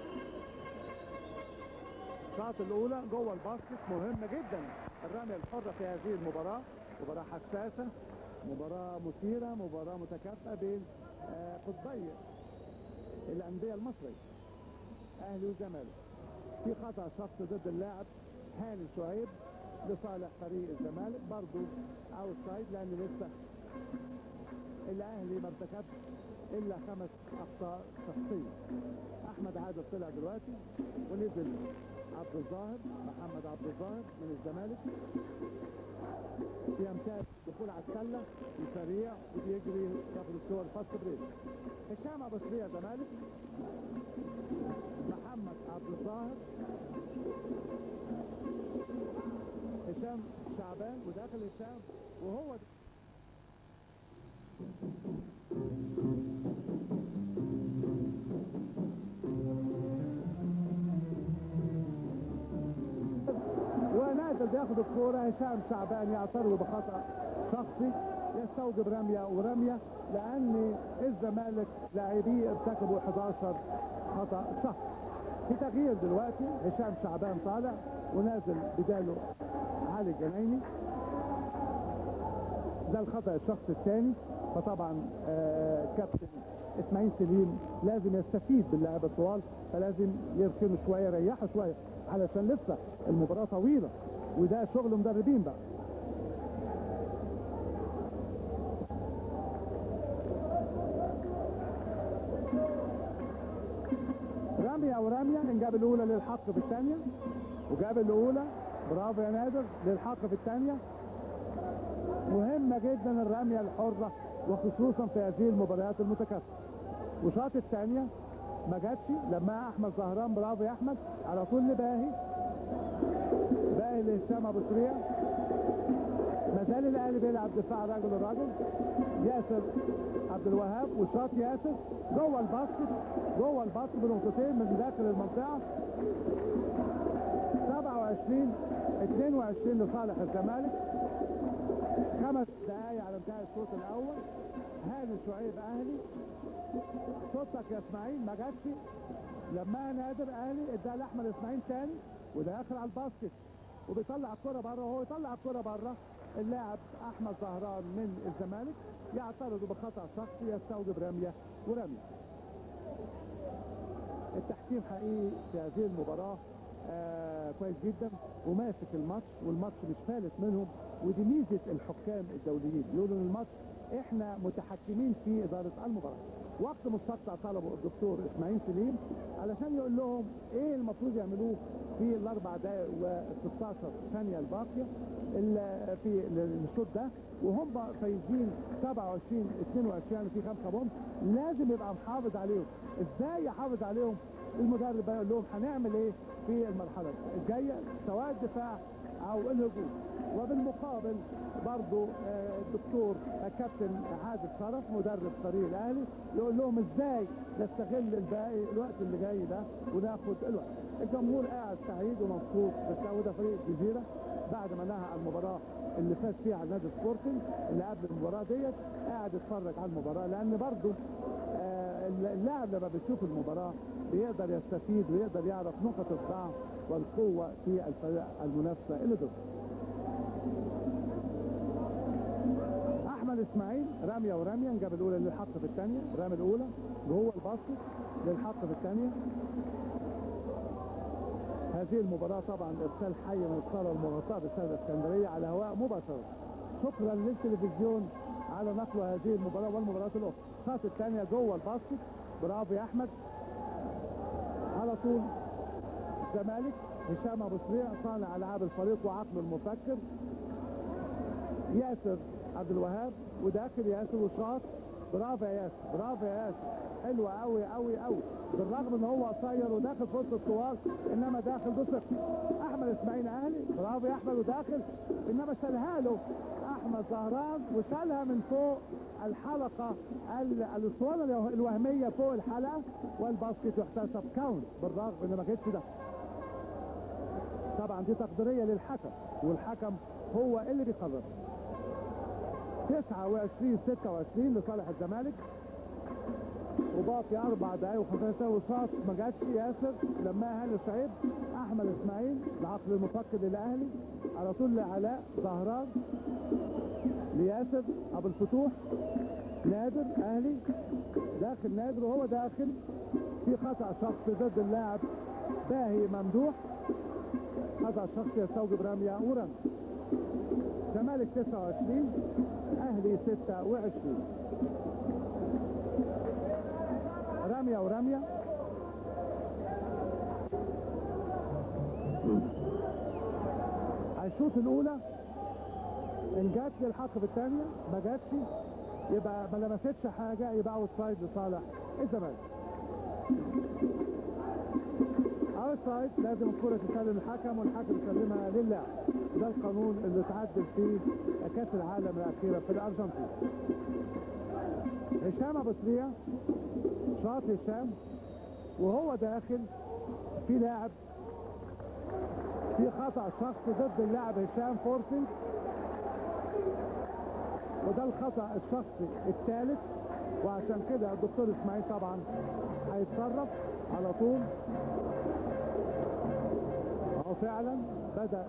S1: الشاط الاولى جوه الباسكت مهمه جدا الرميه الحره في هذه المباراه مباراة حساسة مباراة مثيرة مباراة متكافئة بين قطبي الأندية المصرية أهلي وزمالك في خطأ شخصي ضد اللاعب هاني شعيب لصالح فريق الزمالك برضو اوت سايد لأن لسه الأهلي ما ارتكبش إلا خمس أخطاء شخصية أحمد عادل طلع دلوقتي ونزل عبد الظاهر محمد عبد الظاهر من الزمالك بيمتاز دخول على السله وسريع وبيجري ياخد الكور فاست بريك هشام ابو سريع زمالك محمد عبد الظاهر هشام شعبان وداخل هشام وهو ونازل بياخد الكوره هشام شعبان يعترض بخطا شخصي يستوجب رميه ورميه لان الزمالك لاعبيه ارتكبوا 11 خطا شخصي في تغيير دلوقتي هشام شعبان طالع ونازل بداله علي الجنايني ده الخطا الشخصي الثاني فطبعا آه كابتن اسماعيل سليم لازم يستفيد باللاعب الطوال فلازم يركنه شويه يريحه شويه علشان لسه المباراه طويله وده شغل مدربين بقى رمية او رمية ان جاب الاولى للحق في الثانية وجاب الاولى برافو يا نادر للحق في الثانية مهمة جدا الرمية الحرة وخصوصا في هذه المباريات المتكافئة وشاط الثانية ما جاتش لما احمد زهران برافو يا احمد على طول لباهي باهي لهشام ابو سريع ما زال الاهلي بيلعب دفاع رجل الرجل ياسر عبد الوهاب وشاط ياسر جوه الباسكت جوه الباسكت بنقطتين من داخل المنطقه 27 22 لصالح الزمالك خمس دقايق على انتهاء الشوط الاول هاني شعيب اهلي صوتك يا اسماعيل ما جاتش لما نادر اهلي اداها لاحمد اسماعيل تاني وداخل على الباسكت وبيطلع الكره بره وهو يطلع الكره بره اللاعب احمد زهران من الزمالك يعترض بخطا شخصي يستوجب رميه ورميه التحكيم حقيقي في هذه المباراه آه كويس جدا وماسك الماتش والماتش مش فالت منهم ودي ميزه الحكام الدوليين يقولوا ان الماتش احنا متحكمين في اداره المباراه وقت مستقطع طلبه الدكتور اسماعيل سليم علشان يقول لهم ايه المفروض يعملوه في الاربع دقائق و16 ثانيه الباقيه ال- في الشوط ده وهم فايزين 27 22 يعني في 5 بونت لازم يبقى محافظ عليهم ازاي يحافظ عليهم المدرب بقى يقول لهم هنعمل ايه في المرحله الجايه سواء الدفاع او الهجوم وبالمقابل برضو آه، الدكتور آه، كابتن عادل شرف مدرب فريق الاهلي يقول لهم ازاي نستغل الباقي الوقت اللي جاي ده وناخد الوقت الجمهور قاعد سعيد ومبسوط بس وده فريق الجزيره بعد ما نهى المباراه اللي فاز فيها على نادي سبورتنج اللي قبل المباراه ديت قاعد يتفرج على المباراه لان برضو آه، اللاعب لما بيشوف المباراه بيقدر يستفيد ويقدر يعرف نقط الضعف والقوه في الفريق المنافسه اللي ضده احمد اسماعيل راميه وراميه جاب الاولى للحق في الثانيه رامي الاولى جوه الباسكت للحق في الثانيه هذه المباراة طبعا ارسال حي من الصالة المغطاة بالسادة الاسكندرية على هواء مباشرة شكرا للتلفزيون على نقل هذه المباراة والمباريات الأخرى الشوط الثانية جوه الباسكت برافو يا أحمد على طول الزمالك هشام أبو سريع صانع ألعاب الفريق وعقله المفكر ياسر عبد الوهاب وداخل ياسر وشاط برافو يا ياسر برافو يا ياسر حلوة قوي قوي قوي بالرغم ان هو قصير وداخل في وسط الطوال انما داخل بص احمد اسماعيل اهلي برافو يا احمد وداخل انما شالها له احمد زهران وشالها من فوق الحلقة ال- الاسطوانة الوه- الوهمية فوق الحلقة والباسكت يحتسب كاونت بالرغم ان ما كانتش ده طبعا دي تقديرية للحكم والحكم هو اللي بيقرر 29 26 لصالح الزمالك وباقي اربع دقايق و15 وشاط ما جاتش ياسر لما هاني سعيد احمد اسماعيل العقل المفكر للاهلي على طول لعلاء زهران لياسر ابو الفتوح نادر اهلي داخل نادر وهو داخل في خطا شخصي ضد اللاعب باهي ممدوح خطا شخصي يستوجب رميه ورمي زمالك 29 اهلي 26 رمية ورمية على الشوط الاولى ان جات للحق في الثانيه ما جاتش يبقى ما لمستش حاجه يبقى اوت سايد لصالح الزمالك اوت سايد لازم الكره تسلم الحكم والحكم يسلمها للاعب ده القانون اللي اتعدل فيه كاس العالم الاخيره في الارجنتين هشام ابو سريع شاط هشام وهو داخل في لاعب في خطأ شخصي ضد اللاعب هشام فورسنج وده الخطأ الشخصي الثالث وعشان كده الدكتور اسماعيل طبعا هيتصرف على طول اهو فعلا بدأ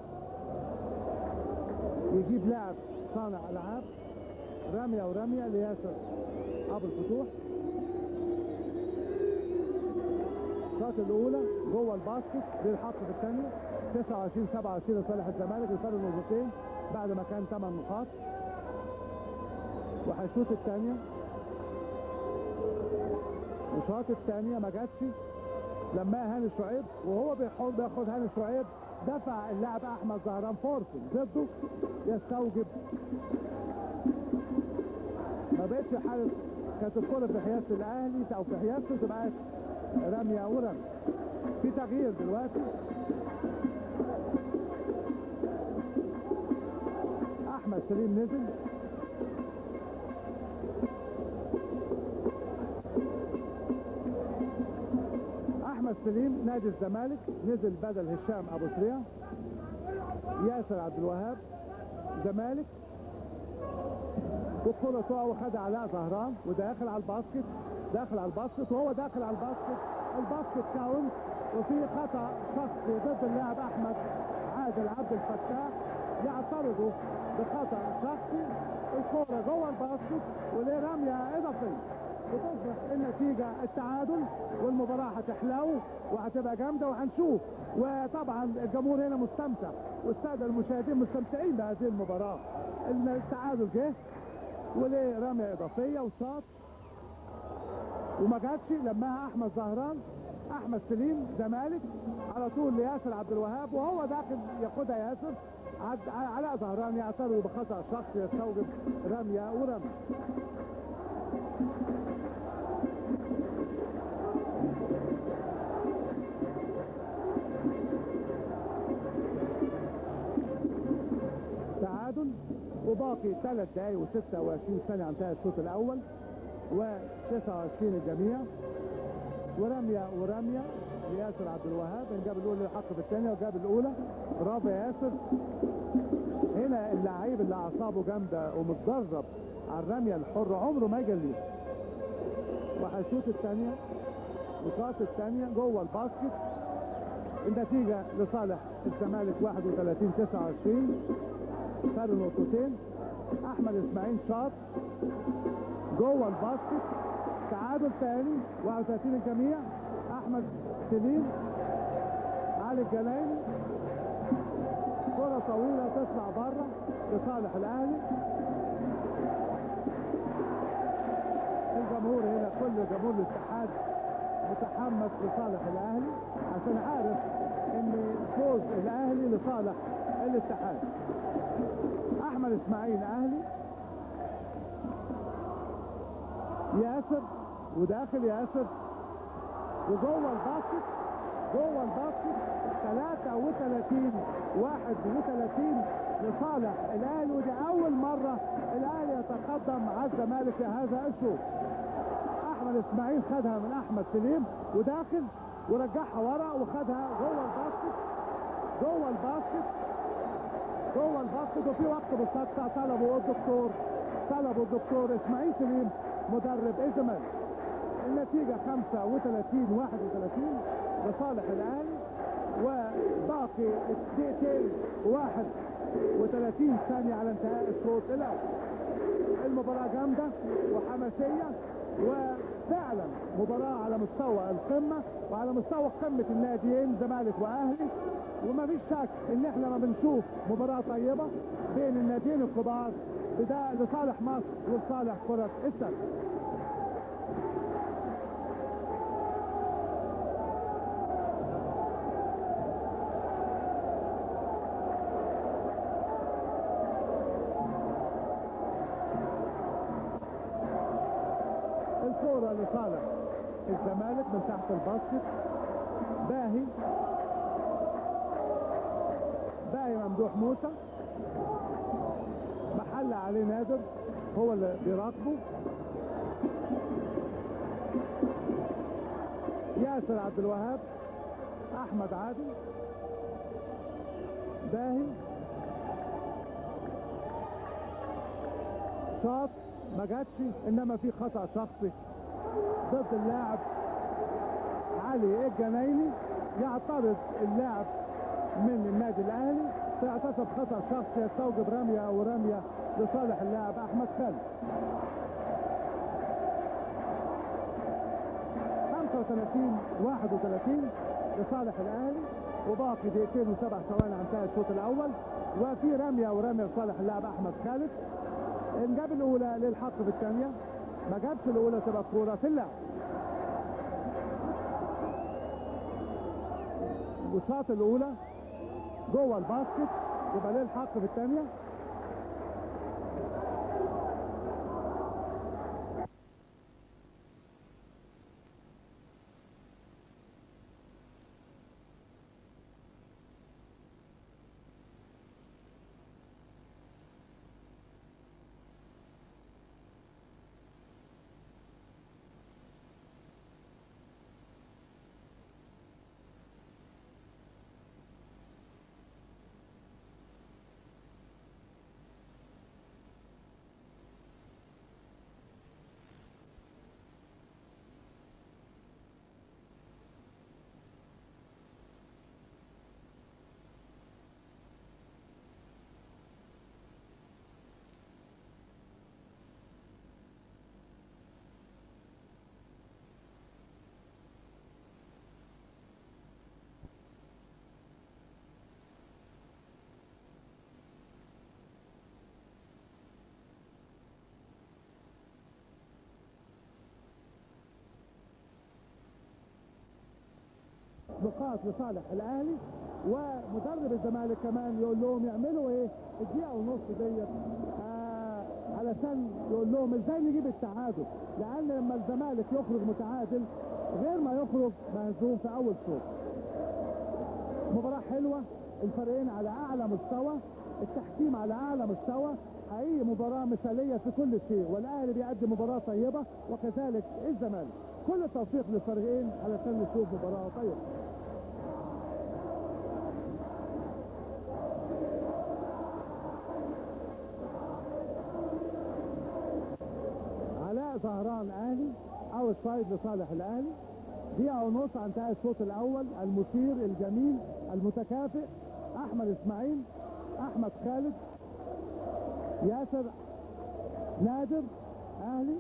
S1: يجيب لاعب صانع العاب رمية ورمية لياسر ابو الفتوح الشوط الاولى جوه الباسكت للحق في الثانيه 29 27 لصالح الزمالك بفرق نقطتين بعد ما كان 8 نقاط وهيشوط الثانيه الشوط الثانيه ما جاتش لما هاني شعيب وهو بيحاول بياخد هاني شعيب دفع اللاعب احمد زهران فورسن ضده يستوجب ما بقتش حارس كانت الكرة في حيازة الاهلي او في حيازته تبقى رمية ورمي في تغيير دلوقتي احمد سليم نزل احمد سليم نادي الزمالك نزل بدل هشام ابو سريع ياسر عبد الوهاب زمالك والكرة تقع وخدها علاء زهران وداخل على الباسكت داخل على الباسكت وهو داخل على الباسكت الباسكت كاونت وفي خطأ شخصي ضد اللاعب احمد عادل عبد الفتاح يعترضوا بخطأ شخصي الكورة جوه الباسكت وليه رمية إضافية وتصبح النتيجة التعادل والمباراة هتحلو وهتبقى جامدة وهنشوف وطبعا الجمهور هنا مستمتع والسادة المشاهدين مستمتعين بهذه المباراة إن التعادل جه وليه رمية إضافية وشاط وما جاتش لماها أحمد زهران أحمد سليم زمالك على طول لياسر عبد الوهاب وهو داخل ياخدها ياسر عد- علاء زهران يعترض بخطأ شخصي يستوجب رمية ورمية تعادل وباقي ثلاث دقايق و26 ثانية عن انتهى الشوط الأول و29 الجميع ورمية ورمية لياسر عبد الوهاب إن جاب الأولى الحق في الثانية وجاب الأولى برافو يا ياسر هنا اللعيب اللي أعصابه جامدة ومتدرب على الرمية الحرة عمره ما يجليه وهيشوط الثانية وشاط الثانية جوه الباسكت النتيجة لصالح الزمالك 31 29 فرق نقطتين احمد اسماعيل شاط جوه الباسكت تعادل ثاني 31 الجميع احمد سليم علي الجنايني كرة طويلة تطلع بره لصالح الاهلي الجمهور هنا كل جمهور الاتحاد متحمس لصالح الاهلي عشان عارف ان فوز الاهلي لصالح الاتحاد احمد اسماعيل اهلي ياسر وداخل ياسر وجوه الباسكت جوه الباسكت 33 31 لصالح الاهلي ودي اول مره الاهلي يتقدم على الزمالك في هذا الشوط احمد اسماعيل خدها من احمد سليم وداخل ورجعها ورا وخدها جوه الباسكت جوه الباسكت جوه الباسكت وفي وقت بالصدفه طلبوا الدكتور طلبوا الدكتور اسماعيل سليم مدرب الزمالك النتيجه 35 31 لصالح الاهلي وباقي دقيقتين 31 ثانيه على انتهاء الشوط الاول المباراة جامدة وحماسية وفعلا مباراة على مستوى القمة وعلى مستوى قمة الناديين زمالك واهلي وما فيش شك ان احنا ما بنشوف مباراة طيبة بين الناديين الكبار بدا لصالح مصر ولصالح كرة السلة الكرة لصالح الزمالك من تحت الباسكت باهي باهي ممدوح موسى محل عليه نادر هو اللي بيراقبه ياسر عبد الوهاب احمد عادل باهي شاط ما جاتش انما في خطا شخصي ضد اللاعب علي الجنايني يعترض اللاعب من النادي الاهلي فيعتقد خطا شخصي يستوجب رميه او رميه لصالح اللاعب احمد خالد 35 31 لصالح الاهلي وباقي دقيقتين وسبع ثواني عن انتهى الشوط الاول وفي رميه ورميه لصالح اللاعب احمد خالد ان جاب الاولى للحق في الثانيه ما جابش الاولى تبقى كوره في اللعب وشاط الاولى جوه الباسكت يبقى ليه الحق في الثانيه نقاط لصالح الاهلي ومدرب الزمالك كمان يقول لهم يعملوا ايه الدقيقه ونص ديت آه علشان يقول لهم ازاي نجيب التعادل لان لما الزمالك يخرج متعادل غير ما يخرج مهزوم في اول شوط مباراه حلوه الفريقين على اعلى مستوى التحكيم على اعلى مستوى حقيقي مباراة مثالية في كل شيء والاهلي بيقدم مباراة طيبة وكذلك الزمالك كل التوفيق للفريقين علشان نشوف مباراة طيبة علاء زهران اهلي اوت سايد لصالح الاهلي دقيقة ونص عن انتهاء الشوط الاول المثير الجميل المتكافئ احمد اسماعيل احمد خالد ياسر نادر اهلي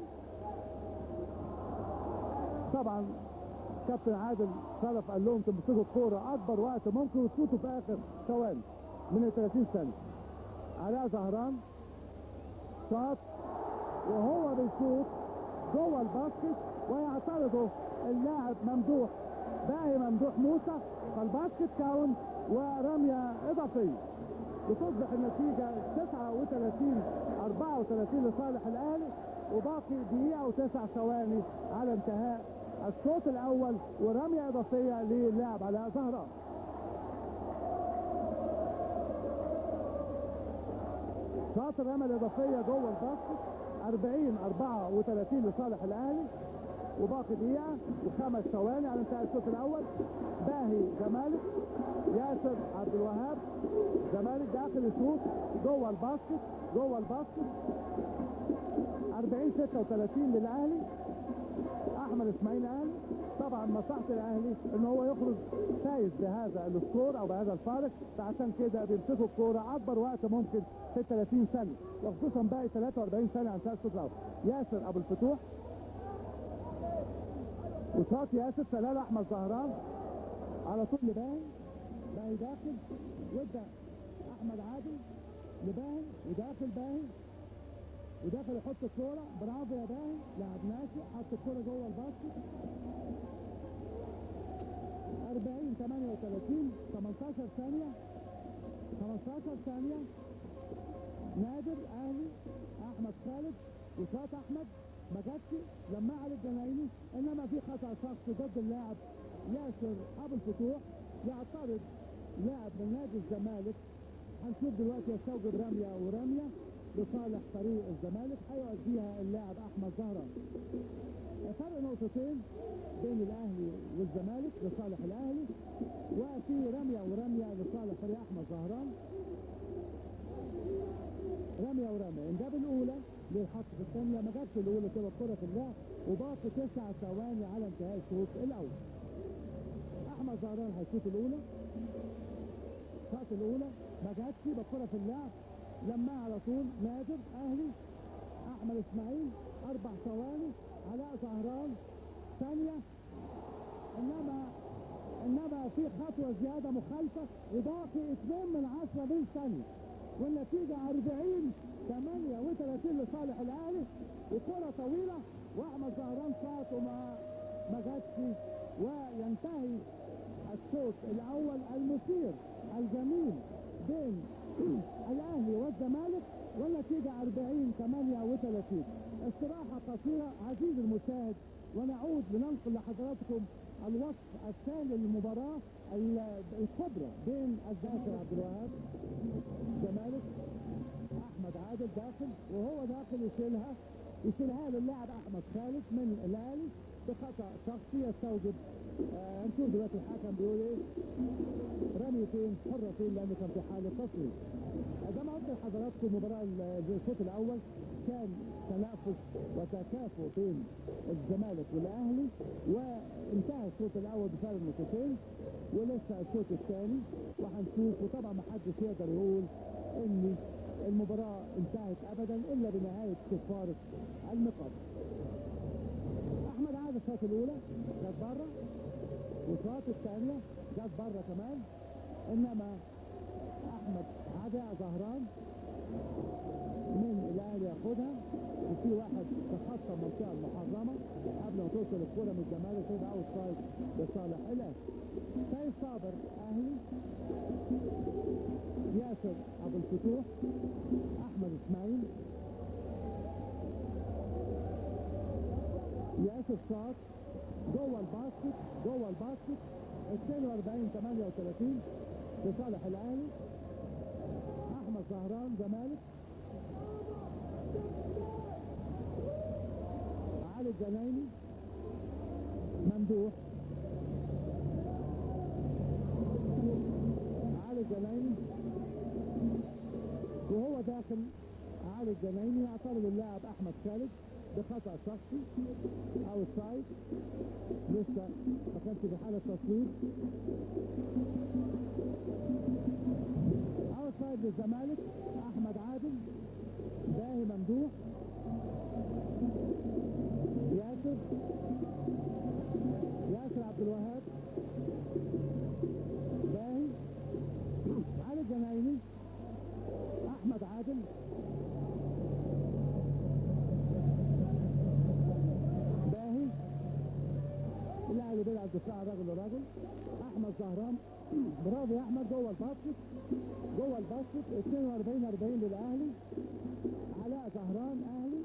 S1: طبعا كابتن عادل شرف قال لهم تمسكوا الكوره اكبر وقت ممكن وتفوتوا في اخر ثواني من ال 30 ثانيه علاء زهران شاط وهو بيشوط جوه الباسكت ويعترضه اللاعب ممدوح باقي ممدوح موسى فالباسكت كاون ورميه اضافيه بتصبح النتيجه 39 34 لصالح الاهلي وباقي دقيقه وتسع ثواني على انتهاء الشوط الاول ورميه اضافيه للاعب علاء زهران شاط الرميه الاضافيه جوه الباسكت 40 34 لصالح الاهلي وباقي دقيقة وخمس ثواني على انتهاء الشوط الأول باهي زمالك ياسر عبد الوهاب زمالك داخل يشوط جوه الباسكت جوه الباسكت 40 36 للأهلي أحمد إسماعيل قال طبعا مصلحة الأهلي إن هو يخرج فايز بهذا السكور أو بهذا الفارق فعشان كده بيمسكوا الكورة أكبر وقت ممكن في 30 ثانية وخصوصا باقي 43 ثانية عن انتهاء الشوط الأول ياسر أبو الفتوح وشاط ياسر سلال احمد زهران على طول لباهي باهي داخل وادى احمد عادل لباهي وداخل باهي وداخل يحط الكوره برافو يا باهي لاعب ناشئ حط الكوره جوه الباسكت 40 38 18 ثانيه 15 ثانيه نادر اهلي احمد خالد وشاط احمد ما جاتش لما على الجنايني انما في خطا شخصي ضد اللاعب ياسر ابو الفتوح يعترض لاعب من نادي الزمالك هنشوف دلوقتي يستوجب رميه ورميه لصالح فريق الزمالك هيؤديها اللاعب احمد زهران فرق نقطتين بين الاهلي والزمالك لصالح الاهلي وفي رميه ورميه لصالح فريق احمد زهران رميه ورميه ان جاب الاولى للحق في الثانيه ما جابش الاولى تبقى الكره في اللعب وباقي تسع ثواني على انتهاء الشوط الاول احمد زهران هيشوط الاولى شاط الاولى ما جاتش يبقى الكره في اللعب لما على طول نادر اهلي احمد اسماعيل اربع ثواني علاء زهران ثانيه انما انما في خطوه زياده مخالفه وباقي اثنين من عشره من ثانيه والنتيجه 40 38 لصالح الاهلي وكره طويله واحمد زهران شاط وما ما جاتش وينتهي الشوط الاول المثير الجميل بين الاهلي والزمالك والنتيجه 40 38 استراحه قصيره عزيزي المشاهد ونعود لننقل لحضراتكم الوصف الثاني للمباراه الكبرى بين الزاكر عبد الوهاب الزمالك احمد عادل داخل وهو داخل يشيلها يشيلها للاعب احمد خالد من الاهلي بخطا شخصي يستوجب آه نشوف دلوقتي الحكم بيقول ايه رميتين حرتين لانه كان في حاله تصوير زي ما قلت لحضراتكم مباراه الشوط الاول كان تنافس وتكافؤ بين الزمالك والاهلي وانتهى الشوط الاول بفارق نقطتين ولسه الشوط الثاني وهنشوف وطبعا ما حدش يقدر يقول ان المباراة انتهت ابدا الا بنهاية كفارة النقاط احمد عاد الشوط الاولى جت بره والشوط الثانية جت بره كمان انما احمد عداء زهران من الاهلي ياخدها وفي واحد تخطى المنطقة المحرمة قبل ما توصل
S2: تدخل الكرة من الزمالك تبقى اوت سايد لصالح الاهلي سيد صابر اهلي ياسر ابو الفتوح احمد اسماعيل ياسر شاط جوه الباسكت جوه الباسكت 42 38 لصالح الاهلي احمد زهران زمالك علي الجنايني ممدوح علي الجنايني وهو داخل علي الجنايني يعترض اللاعب احمد خالد بخطا شخصي او سايد لسه ما كانش في حاله تصويت او سايد للزمالك احمد عادل باهي ممدوح ياسر ياسر عبد الوهاب باهي علي الجنايني احمد عادل باهي الاهلي بيلعب دفاع رجل لرجل احمد زهران برافو يا احمد جوه الباسكت جوه الباسكت 42 40 للاهلي علاء زهران اهلي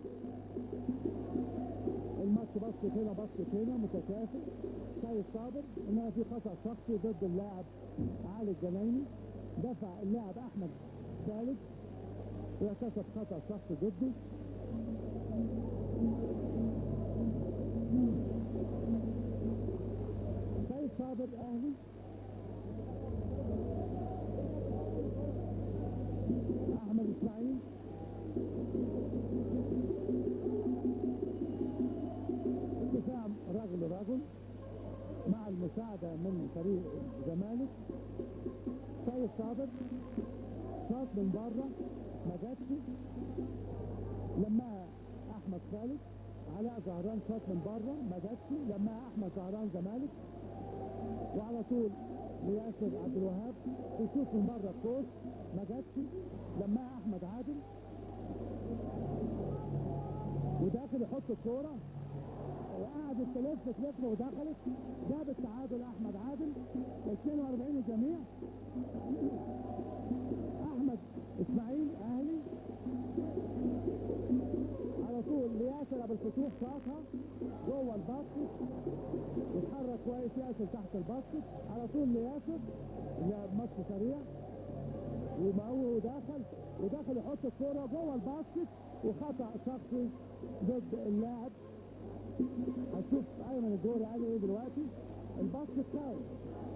S2: الماتش باسكت هنا باسكت هنا متكافئ سيد صابر انما في خطا شخصي ضد اللاعب علي الجنايني دفع اللاعب احمد خالد وارتكب خطا شخصي ضده سيد صابر اهلي احمد اسماعيل دفاع رجل رجل مع المساعدة من فريق الزمالك سيد صابر شاط من بره ما جاتش لما احمد خالد علاء زهران شاط من بره ما جاتش لما احمد زهران زمالك وعلى طول لياسر عبد الوهاب يشوف من بره الكوش ما جاتش لما احمد عادل وداخل يحط الكوره وقعدت تلف تلف ودخلت جاب التعادل احمد عادل 42 الجميع احمد اسماعيل اهلي على طول لياسر ابو الفتوح شاطها جوه الباسكت يتحرك كويس ياسر تحت الباسكت على طول لياسر لعب ماتش سريع ومعه داخل وداخل يحط الكوره جوه الباسكت وخطا شخصي ضد اللاعب هنشوف ايمن الدوري قال ايه دلوقتي الباسكت كاونت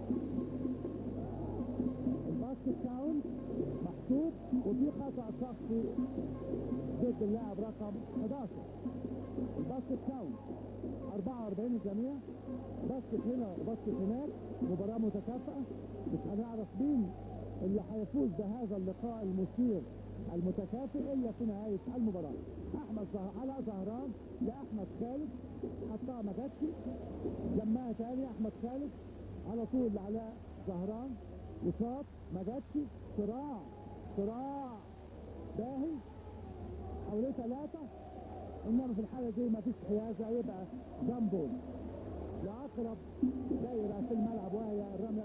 S2: الباسكت كاونت محسوب وفي خطا شخصي ضد اللاعب رقم 11 الباسكت كاونت 44 الجميع باسكت هنا وباسكت هناك مباراه متكافئه مش هنعرف مين اللي هيفوز بهذا اللقاء المثير المتكافئ الا في نهايه المباراه احمد زه... علاء زهران لاحمد خالد حطها ما جاتش لماها تاني احمد خالد على طول لعلاء زهران وشاط ما جاتش صراع صراع باهي حوالي ثلاثه انما في الحاله دي ما فيش حيازه يبقى جنبه لاقرب دايره في الملعب وهي الرميه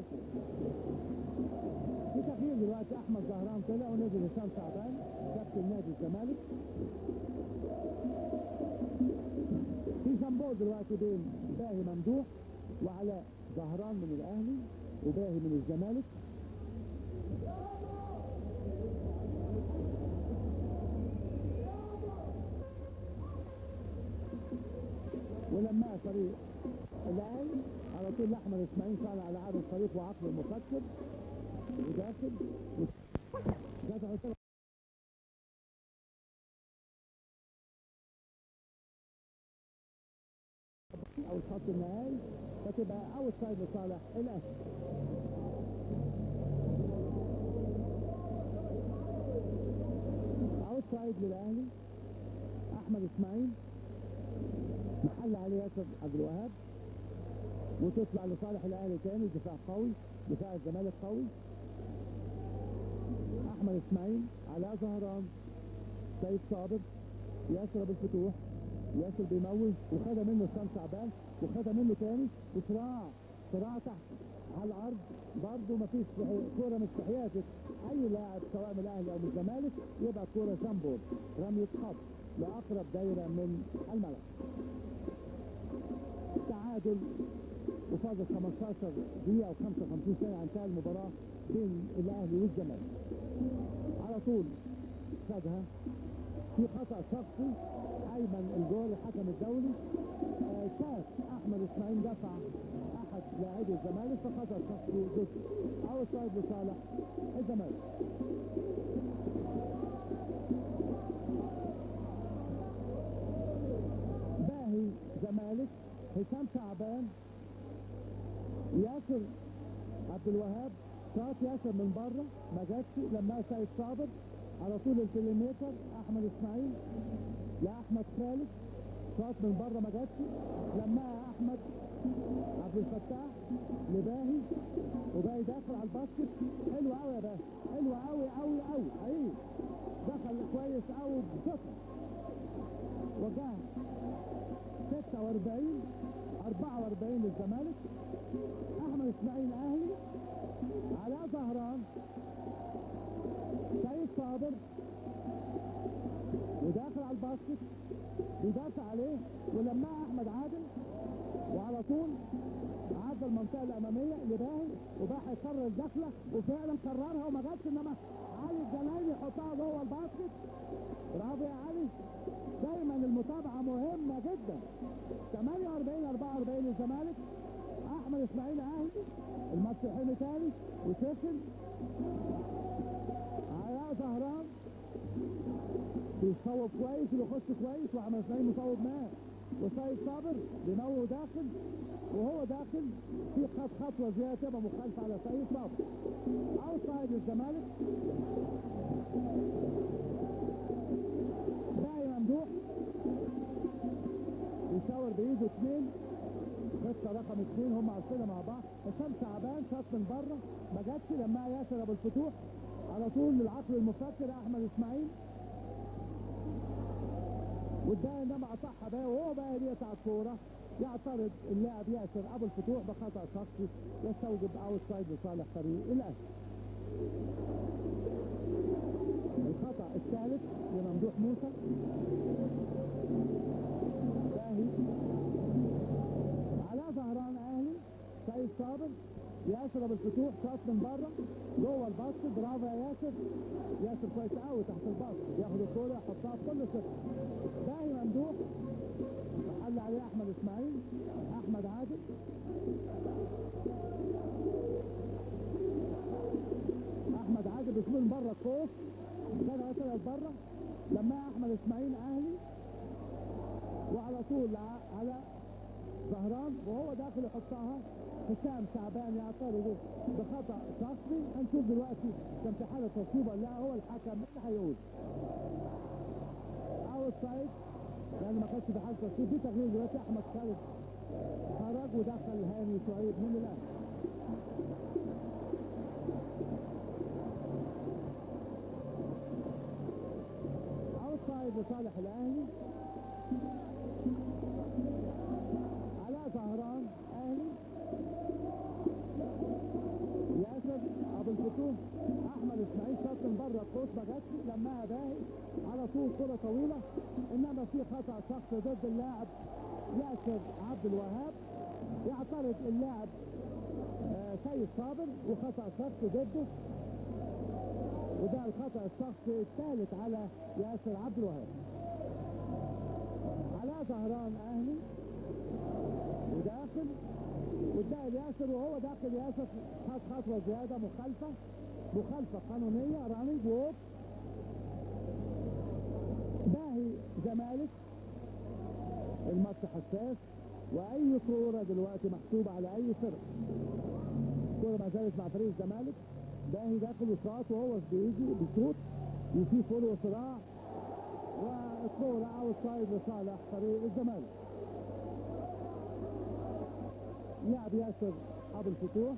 S2: في تغيير دلوقتي احمد زهران طلع ونزل هشام شعبان كابتن نادي الزمالك في جنبه دلوقتي بين باهي ممدوح وعلاء زهران من الاهلي وباهي من الزمالك ولما فريق الاهلي على طول احمد اسماعيل طالع على عرض الفريق وعقله المفكر وداخل دفع او الخط النهائي فتبقى اوت سايد لصالح الاهلي اوت سايد للاهلي احمد اسماعيل محل عليه ياسر عبد الوهاب وتطلع لصالح الاهلي تاني دفاع قوي دفاع الزمالك قوي احمد اسماعيل علاء زهران سيد صابر ياسر ابو الفتوح ياسر بيموز وخدها منه اسلام شعبان وخدها منه تاني وصراع صراع تحت على الارض برضه مفيش كوره مش في حيازه اي لاعب سواء من الاهلي او من الزمالك يبقى كوره جامبور رميه خط لاقرب دايره من الملعب تعادل وفاضل 15 دقيقه او 55 ثانيه عن انتهاء المباراه بين الاهلي والزمالك على طول خدها في خطا شخصي ايمن الجول الحكم الدولي آه، شاف احمد اسماعيل دفع احد لاعبي الزمالك فخطا شخصي ضده او صايد لصالح الزمالك باهي زمالك هشام شعبان ياسر عبد الوهاب شاط ياسر من بره ما جاتش لما سيد صابر على طول الكيلومتر احمد اسماعيل لاحمد خالد شاط من بره ما جاتش لما احمد عبد الفتاح لباهي وباهي داخل على الباسكت حلو قوي يا باهي حلو قوي قوي قوي حقيقي دخل كويس قوي بثقه وجاه 46 44 للزمالك احمد اسماعيل اهلي علاء زهران سيد صابر وداخل على الباسكت بيدافع عليه ولما احمد عادل وعلى طول عدى المنطقه الاماميه لباهي وباهي هيقرر الدخله وفعلا قررها وما جاتش انما علي الجلايل يحطها جوه الباسكت برافو يا علي دايما المتابعه مهمه جدا 48 44 للزمالك احمد اسماعيل اهلي الماتش حلو تاني وسخن علاء زهران بيصوب كويس وبيخش كويس واحمد اسماعيل مصوب معاه وسيد صابر بينور داخل وهو داخل في خط خطوه زياده تبقى مخالفه على سيد صابر اوتسايد الزمالك باقي ممدوح يشاور بايده اثنين خطه رقم اثنين هم عارفينها مع بعض هشام شعبان شاط من بره ما جاتش لما ياسر ابو الفتوح على طول للعقل المفكر احمد اسماعيل والداعي انما قطعها بقى وهو بقى بيقطع الكوره يعترض اللاعب ياسر ابو الفتوح بخطا شخصي يستوجب اوت سايد لصالح فريق الاهلي الخطا الثالث لممدوح موسى باهي علاء زهران اهلي سيد صابر ياسر ابو الفتوح شاط من بره جوه الباسكت برافو يا ياسر ياسر كويس قوي تحت الباسكت ياخد الكوره يحطها بكل ثقه باهي ممدوح محل عليه احمد اسماعيل احمد عادل احمد عادل بيشوف من بره القوس خدها طلعت بره لما احمد اسماعيل اهلي وعلى طول ع- على زهران وهو داخل يحطها هشام شعبان يعترض بخطا شخصي هنشوف دلوقتي كان في حاله تصويب ولا لا هو الحكم اللي هيقول اوت سايد لان ما كانش في حاله تصويب في تغيير دلوقتي احمد خالد خرج ودخل هاني شعيب من الاهلي اوت سايد لصالح الاهلي علاء زهران اهلي ياسر ابو الفتوح احمد اسماعيل شاط من بره القوس ما جاتش لما باهي على طول كره طويله انما في خطا شخصي ضد اللاعب ياسر عبد الوهاب يعترض اللاعب آه، سيد صابر وخطا شخصي ضده وده الخطا الشخصي الثالث على ياسر عبد الوهاب علاء زهران اهلي وداخل واداها لياسر وهو داخل ياسر خد خطوه زياده مخالفه مخالفه قانونيه رانينج ووك باهي زمالك الماتش حساس واي كوره دلوقتي محسوبه على اي فرق الكوره ما زالت مع فريق الزمالك باهي داخل وشاط وهو بيجي بيشوط يشوف فول وصراع والكوره اوت سايد لصالح فريق الزمالك لعب ياسر ابو الفتوح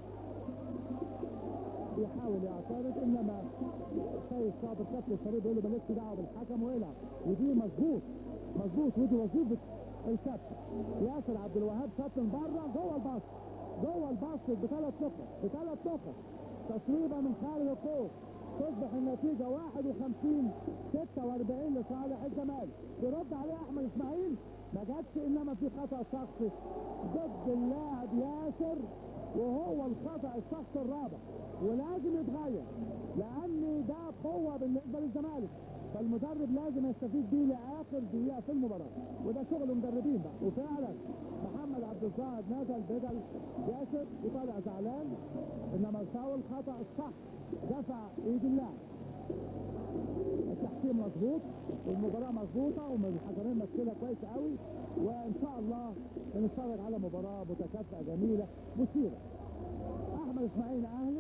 S2: بيحاول يعترض انما سيد صابر كابتن الفريق بيقول له مالكش دعوه بالحكم والعب ودي مظبوط مظبوط ودي وظيفه الكابتن ياسر عبد الوهاب شاط من بره جوه الباسط جوه الباسط بثلاث نقط بثلاث نقط تصويبه من خارج القوس تصبح النتيجة 51 46 لصالح الزمالك يرد عليه احمد اسماعيل ما جاتش انما في خطأ شخصي ضد اللاعب ياسر وهو الخطأ الشخصي الرابع ولازم يتغير لان ده قوة بالنسبة للزمالك فالمدرب لازم يستفيد بيه لاخر دقيقة في المباراة وده شغل مدربين بقى وفعلا محمد عبد الظاهر نزل بدل ياسر وطالع زعلان انما الفاول خطأ الصح دفع ايد اللاعب التحكيم مظبوط والمباراة مظبوطة والحكمين ماسكينها كويس قوي وان شاء الله نتفرج على مباراة متكافئة جميلة مثيرة احمد اسماعيل اهلي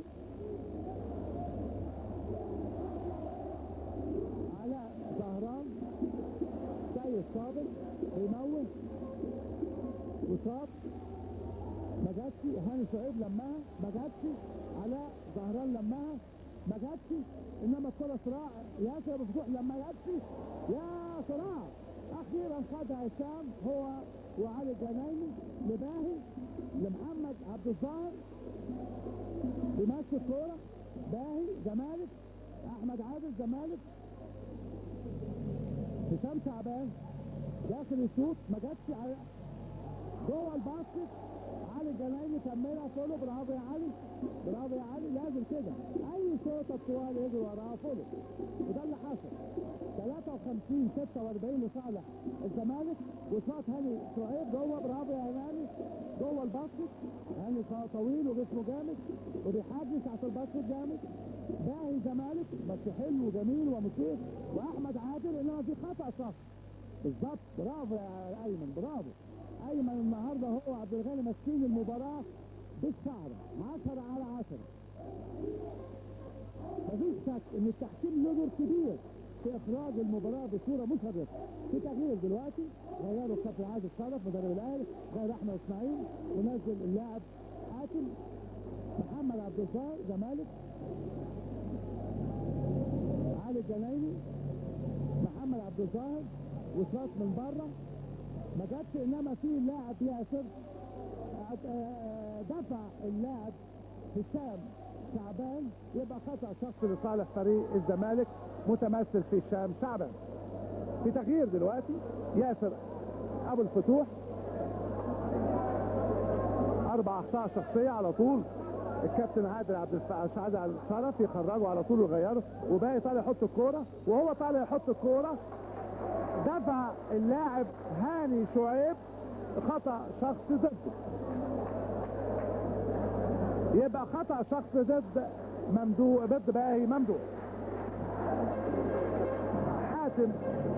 S2: علاء زهران سيد صابر بيموه وصاب ما جاتش هاني شعيب لمها ما جاتش علاء زهران لمها ما جاتش انما الكره صراع ياسر مفتوح لما جاتش يا صراع اخيرا خدها هشام هو وعلي الجنايني لباهي لمحمد عبد الظاهر بيمشي الكوره باهي زمالك احمد عادل زمالك هشام شعبان داخل الشوط ما جاتش على جوه الباسكت علي الجنايني كملها فولو برافو يا علي برافو يا علي لازم كده اي شوطه طوال يجري وراها فولو وده اللي حصل 53 46 لصالح الزمالك وشاط هاني شعيب جوه برافو يا هاني جوه الباسكت هاني طويل وجسمه جامد وبيحجز تحت الباسكت جامد باهي زمالك بس حلو وجميل ومثير واحمد عادل انما في خطا صح بالظبط برافو يا ايمن برافو ايمن النهارده هو عبد الغني ماسكين المباراه بالشعره 10 على 10 مفيش شك ان التحكيم له دور كبير في اخراج المباراه بصوره مشرفه في تغيير دلوقتي غيروا الكابتن عادل شرف مدرب الاهلي غير احمد اسماعيل ونزل اللاعب حاتم محمد عبد الظاهر زمالك علي الجنايني محمد عبد الظاهر وشاط من بره ما جاتش انما في لاعب ياسر دفع اللاعب هشام شعبان يبقى خطا شخصي لصالح فريق الزمالك متمثل في هشام شعبان في تغيير دلوقتي ياسر ابو الفتوح اربع اخطاء شخصيه على طول الكابتن عادل عبد السعد على الشرف يخرجه على طول ويغيره وباقي طالع يحط الكوره وهو طالع يحط الكوره دفع اللاعب هاني شعيب خطا شخصي ضده يبقى خطا شخصي ضد ممدوح ضد باهي ممدوح حاتم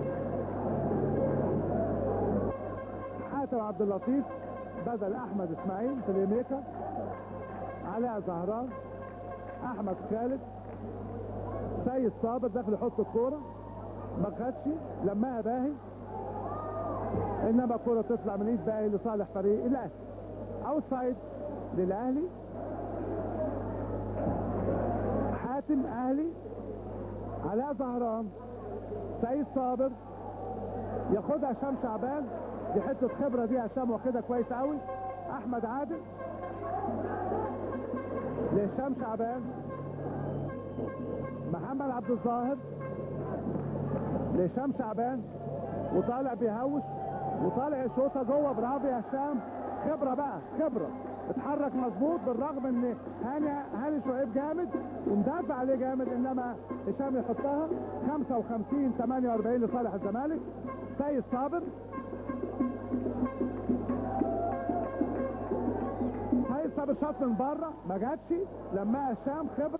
S2: حاتم عبد اللطيف بدل احمد اسماعيل في الامريكا علاء زهران احمد خالد سيد صابر داخل يحط الكوره ما خدش لماها باهي انما الكره تطلع من ايد باهي لصالح فريق الاهلي اوت سايد للاهلي حاتم اهلي علاء زهران سيد صابر ياخدها هشام شعبان دي حته خبره دي هشام واخدها كويس قوي احمد عادل لهشام شعبان محمد عبد الظاهر لهشام شعبان وطالع بيهوش وطالع يشوطها جوه برافو يا هشام خبره بقى خبره اتحرك مظبوط بالرغم ان هاني هاني شعيب جامد ومدافع عليه جامد انما هشام يحطها 55 48 لصالح الزمالك سيد صابر سيد صابر شاط من بره ما جاتش لما هشام خبره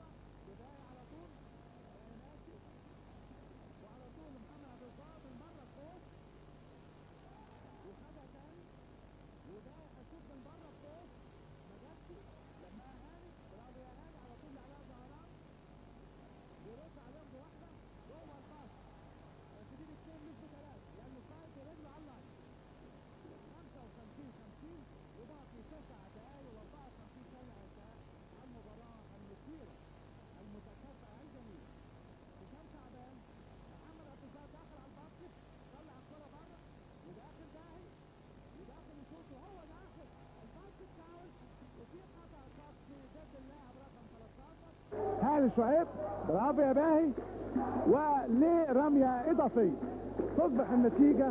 S1: هاني شعيب برافو يا باهي ولرمية إضافية تصبح النتيجة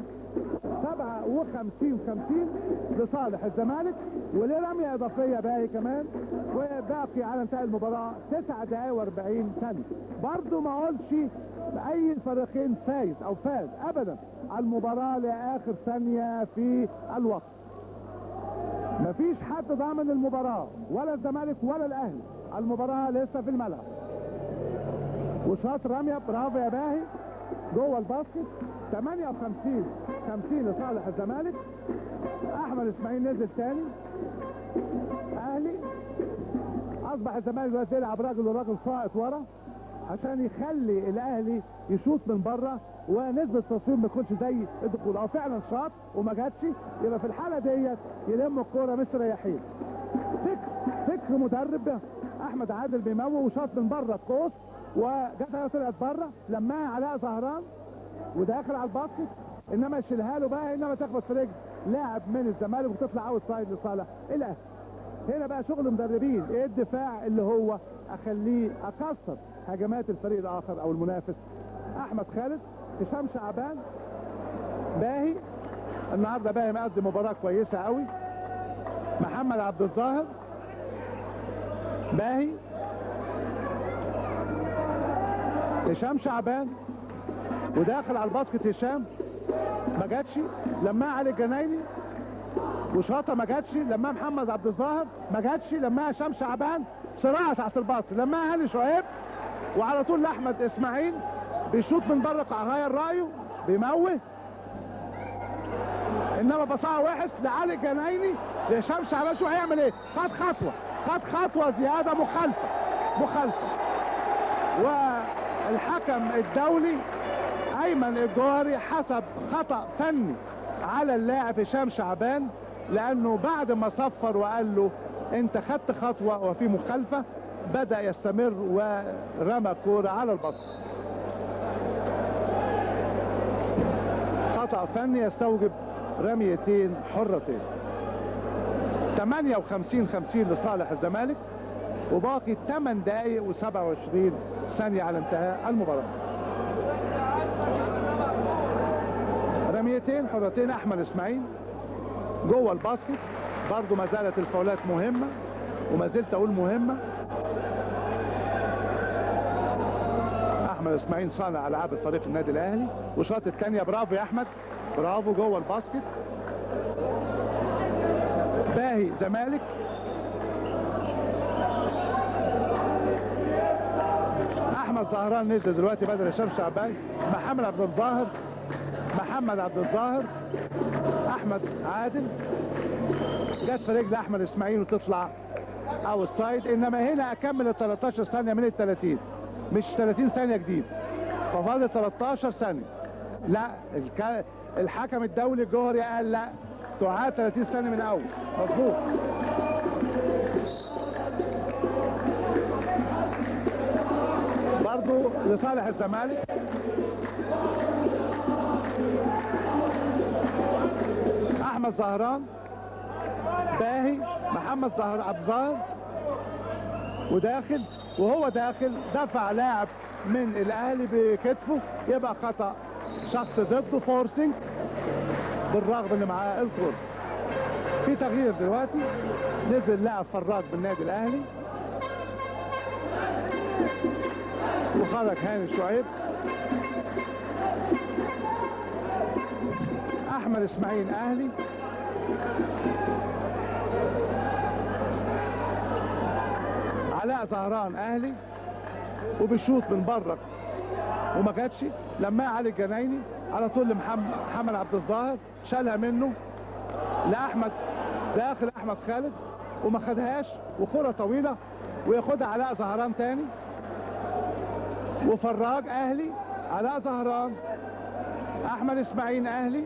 S1: 57 50 لصالح الزمالك ولرمية إضافية باهي كمان وباقي على انتهاء المباراة 9 دقايق و40 ثانية برضو ما اقولش أي الفريقين فايز أو فاز أبدا المباراة لآخر ثانية في الوقت مفيش حد ضامن المباراة ولا الزمالك ولا الأهلي المباراة لسه في الملعب وشاط رمية برافو يا باهي جوه الباسكت 58 50 لصالح الزمالك احمد اسماعيل نزل تاني اهلي اصبح الزمالك دلوقتي يلعب راجل وراجل ساقط ورا عشان يخلي الاهلي يشوط من بره ونسبه التصوير ما تكونش زي الدخول او فعلا شاط وما جاتش يبقى في الحاله ديت يلم الكوره مستريحين فكر فكر مدرب احمد عادل بيموه وشاط من بره القوس وجاتها طلعت بره لماها علاء زهران وداخل على الباسكت انما يشيلها له بقى انما تخبط في رجل لاعب من الزمالك وتطلع اوت سايد لصالح الاهلي هنا بقى شغل مدربين ايه الدفاع اللي هو اخليه اكسر هجمات الفريق الاخر او المنافس احمد خالد هشام شعبان باهي النهارده باهي مقدم مباراه كويسه قوي محمد عبد الظاهر باهي هشام شعبان وداخل على الباسكت هشام ما جاتش لما علي الجنايني وشاطه ما جاتش لما محمد عبد الظاهر ما جاتش لما هشام شعبان صراع تحت الباسكت لما هاني شعيب وعلى طول لاحمد اسماعيل بيشوط من بره غير رايه بيموه انما بصاها وحش لعلي الجنايني لهشام شعبان شو هيعمل ايه خد خطوه خد خطوه زياده مخالفه مخالفه والحكم الدولي ايمن الجوهري حسب خطا فني على اللاعب هشام شعبان لانه بعد ما صفر وقال له انت خدت خطوه وفي مخالفه بدا يستمر ورمى كوره على البسط خطا فني يستوجب رميتين حرتين 58 50 لصالح الزمالك وباقي 8 دقائق و27 ثانيه على انتهاء المباراه رميتين حرتين احمد اسماعيل جوه الباسكت برضو ما زالت الفاولات مهمه وما زلت اقول مهمه احمد اسماعيل صانع العاب الفريق النادي الاهلي وشاط الثانيه برافو يا احمد برافو جوه الباسكت باهي زمالك احمد زهران نزل دلوقتي بدل هشام شعبان محمد عبد الظاهر محمد عبد الظاهر احمد عادل جت في رجل احمد اسماعيل وتطلع اوت سايد انما هنا اكمل ال 13 ثانيه من ال 30 مش 30 ثانيه جديد ففاضل 13 ثانيه لا الك... الحكم الدولي الجوهري قال لا تعاد 30 ثانيه من اول مظبوط برضو لصالح الزمالك احمد زهران باهي محمد زهر عبد الظاهر وداخل وهو داخل دفع لاعب من الاهلي بكتفه يبقى خطا شخص ضده فورسنج بالرغم ان معاه الكره في تغيير دلوقتي نزل لاعب فراج بالنادي الاهلي وخرج هاني شعيب احمد اسماعيل اهلي علاء زهران اهلي وبيشوط من بره وما جاتش لما علي الجنايني على طول لمحمد محمد عبد الظاهر شالها منه لاحمد داخل احمد خالد وما خدهاش وكره طويله وياخدها علاء زهران تاني وفراج اهلي علاء زهران احمد اسماعيل اهلي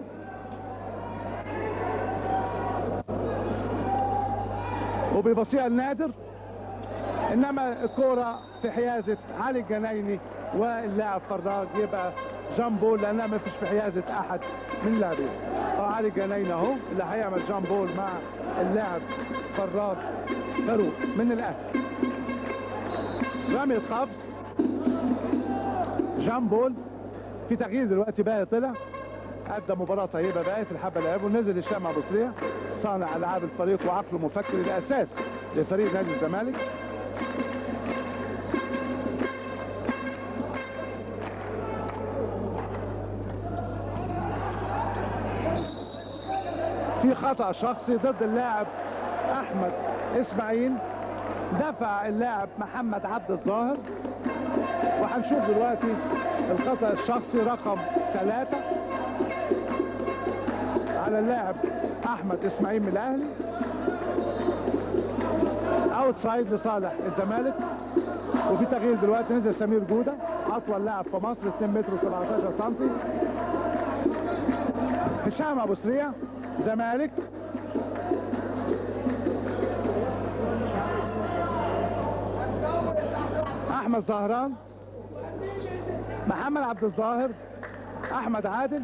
S1: وبيبصيها النادر انما الكرة في حيازة علي الجنايني واللاعب فراج يبقى جامبول لانها ما فيش في حيازة احد من اللاعبين علي الجنايني اهو اللي هيعمل جامبول مع اللاعب فراج فاروق من الاهلي رمي القفز جامبول في تغيير دلوقتي بقى طلع ادى مباراه طيبه بقى في الحبه اللي لعبه ونزل هشام ابو سريع صانع العاب الفريق وعقله مفكر الاساس لفريق نادي الزمالك في خطا شخصي ضد اللاعب احمد اسماعيل دفع اللاعب محمد عبد الظاهر وهنشوف دلوقتي الخطا الشخصي رقم ثلاثة على اللاعب احمد اسماعيل من الاهلي اوت سايد لصالح الزمالك وفي تغيير دلوقتي نزل سمير جوده اطول لاعب في مصر 2 متر و17 سم هشام ابو سريع زمالك احمد زهران محمد عبد الظاهر احمد عادل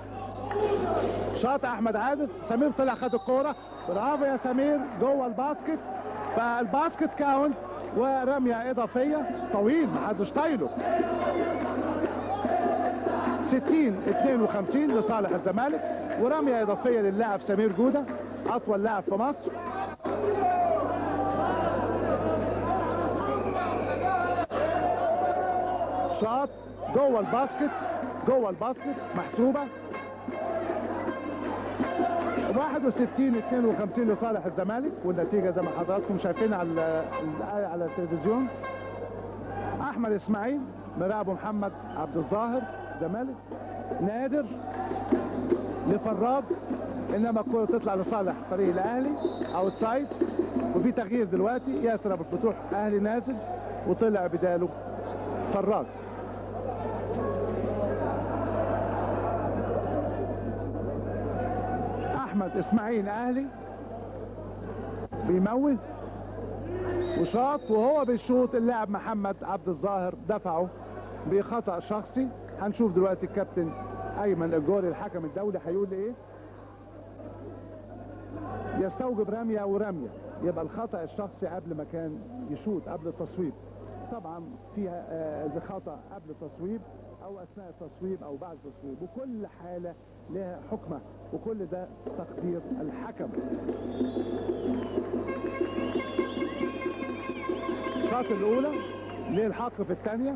S1: شاط احمد عادل سمير طلع خد الكوره برافو يا سمير جوه الباسكت فالباسكت كاونت ورميه اضافيه طويل محدش طايله 60 52 لصالح الزمالك ورميه اضافيه للاعب سمير جوده اطول لاعب في مصر شاط جوه الباسكت جوه الباسكت محسوبه 61 52 لصالح الزمالك والنتيجه زي ما حضراتكم شايفين على ال- على التلفزيون احمد اسماعيل مراقبه محمد عبد الظاهر زمالك نادر لفراج انما الكره تطلع لصالح فريق الاهلي اوت سايد وفي تغيير دلوقتي ياسر ابو الفتوح اهلي نازل وطلع بداله فراج احمد اسماعيل اهلي بيمول وشاط وهو بيشوط اللاعب محمد عبد الظاهر دفعه بخطا شخصي هنشوف دلوقتي الكابتن ايمن الجوري الحكم الدولي هيقول ايه يستوجب رميه ورميه يبقى الخطا الشخصي قبل ما كان يشوط قبل التصويب طبعا فيها آه، خطا قبل التصويب او اثناء التصويب او بعد التصويب وكل حاله لها حكمه وكل ده تقدير الحكم الشوط الاولى للحق في الثانيه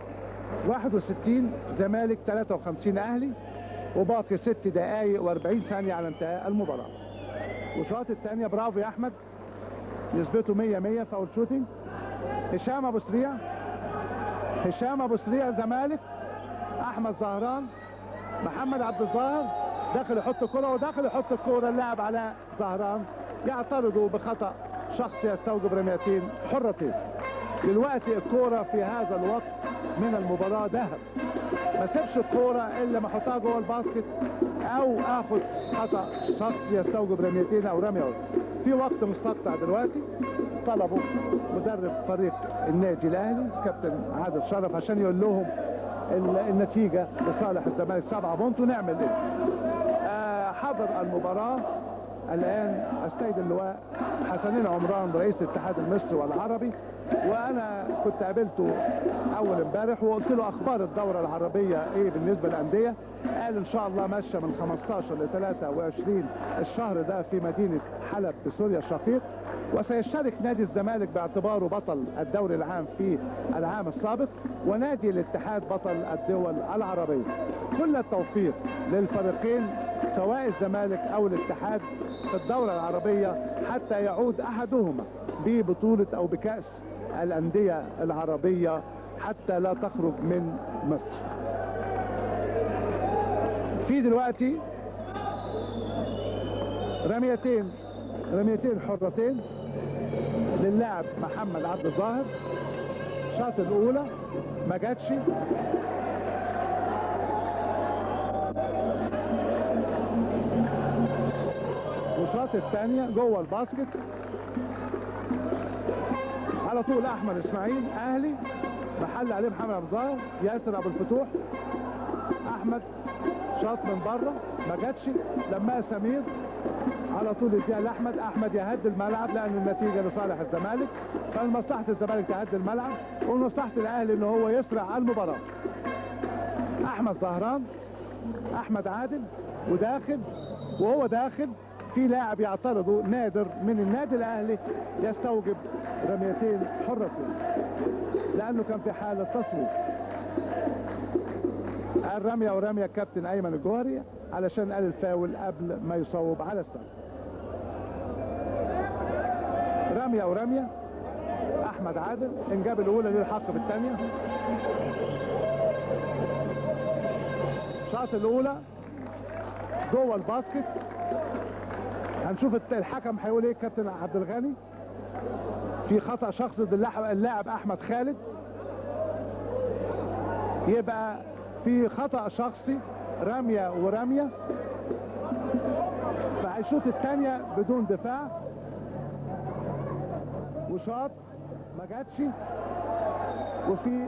S1: 61 زمالك 53 اهلي وباقي 6 دقائق و40 ثانيه على انتهاء المباراه والشوط الثانيه برافو يا احمد نسبته 100 100 فاول شوتنج هشام ابو سريع هشام ابو سريع زمالك احمد زهران محمد عبد الظاهر داخل يحط كرة وداخل يحط الكرة اللاعب علاء زهران يعترضوا بخطأ شخص يستوجب رميتين حرتين دلوقتي الكرة في هذا الوقت من المباراة ذهب ما سيبش الكرة الا ما احطها جوه الباسكت او اخد خطأ شخص يستوجب رميتين او رمية واحدة. في وقت مستقطع دلوقتي طلبوا مدرب فريق النادي الاهلي كابتن عادل شرف عشان يقول لهم ال- النتيجة لصالح الزمالك سبعة بونت ونعمل ايه آه، حضر المباراة الآن السيد اللواء حسنين عمران رئيس الاتحاد المصري والعربي وأنا كنت قابلته أول امبارح وقلت له أخبار الدورة العربية إيه بالنسبة للأندية قال إن شاء الله ماشية من 15 ل 23 الشهر ده في مدينة حلب بسوريا الشقيق وسيشترك نادي الزمالك باعتباره بطل الدوري العام في العام السابق ونادي الاتحاد بطل الدول العربية كل التوفيق للفريقين سواء الزمالك او الاتحاد في الدورة العربية حتى يعود احدهما ببطولة او بكأس الاندية العربية حتى لا تخرج من مصر في دلوقتي رميتين رميتين حرتين للاعب محمد عبد الظاهر الشوط الاولى ما جاتش والشوط الثانيه جوه الباسكت على طول احمد اسماعيل اهلي محل عليه محمد عبد الظاهر ياسر ابو الفتوح احمد شاط من بره ما جاتش لما سمير على طول يديها لاحمد احمد يهد الملعب لان النتيجه لصالح الزمالك فمن مصلحه الزمالك تهد الملعب ومن مصلحه الاهلي ان هو يسرع على المباراه احمد زهران احمد عادل وداخل وهو داخل في لاعب يعترضه نادر من النادي الاهلي يستوجب رميتين حرتين لانه كان في حاله تصويب الرميه ورميه الكابتن ايمن الجوهري علشان قال الفاول قبل ما يصوب على السله رميه ورميه احمد عادل انجاب الاولى للحق بالثانيه شاط الاولى جوه الباسكت هنشوف الت- الحكم هيقول ايه الكابتن عبد الغني في خطا شخصي ضد اللاعب- اللاعب احمد خالد يبقى في خطا شخصي رميه ورميه فهيشوط الثانيه بدون دفاع وشاط ما جاتش وفي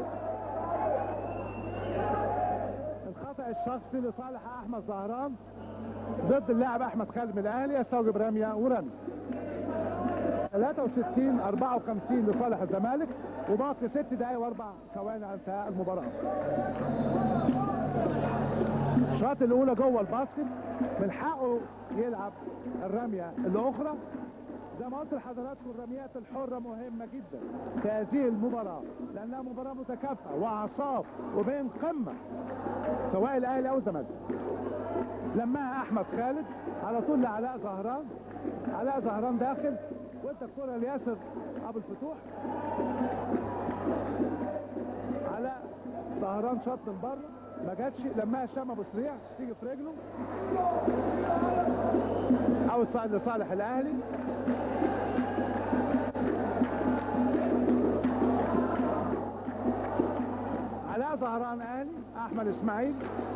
S1: الخطا الشخصي لصالح احمد زهران ضد اللاعب احمد خالد من الاهلي يستوجب رميه ورميه 63 54 لصالح الزمالك وباقي ست دقايق واربع ثواني على انتهاء المباراه الشوط الاولى جوه الباسكت من حقه يلعب الرميه الاخرى زي ما قلت لحضراتكم الرميات الحره مهمه جدا في هذه المباراه لانها مباراه متكافئه واعصاب وبين قمه سواء الاهلي او الزمالك لماها احمد خالد على طول لعلاء زهران علاء زهران داخل وانت الكره لياسر ابو الفتوح علاء زهران شاط من بره ما جاتش لماها هشام ابو سريع تيجي في رجله اوت سايد لصالح الاهلي علاء زهران اهلي احمد اسماعيل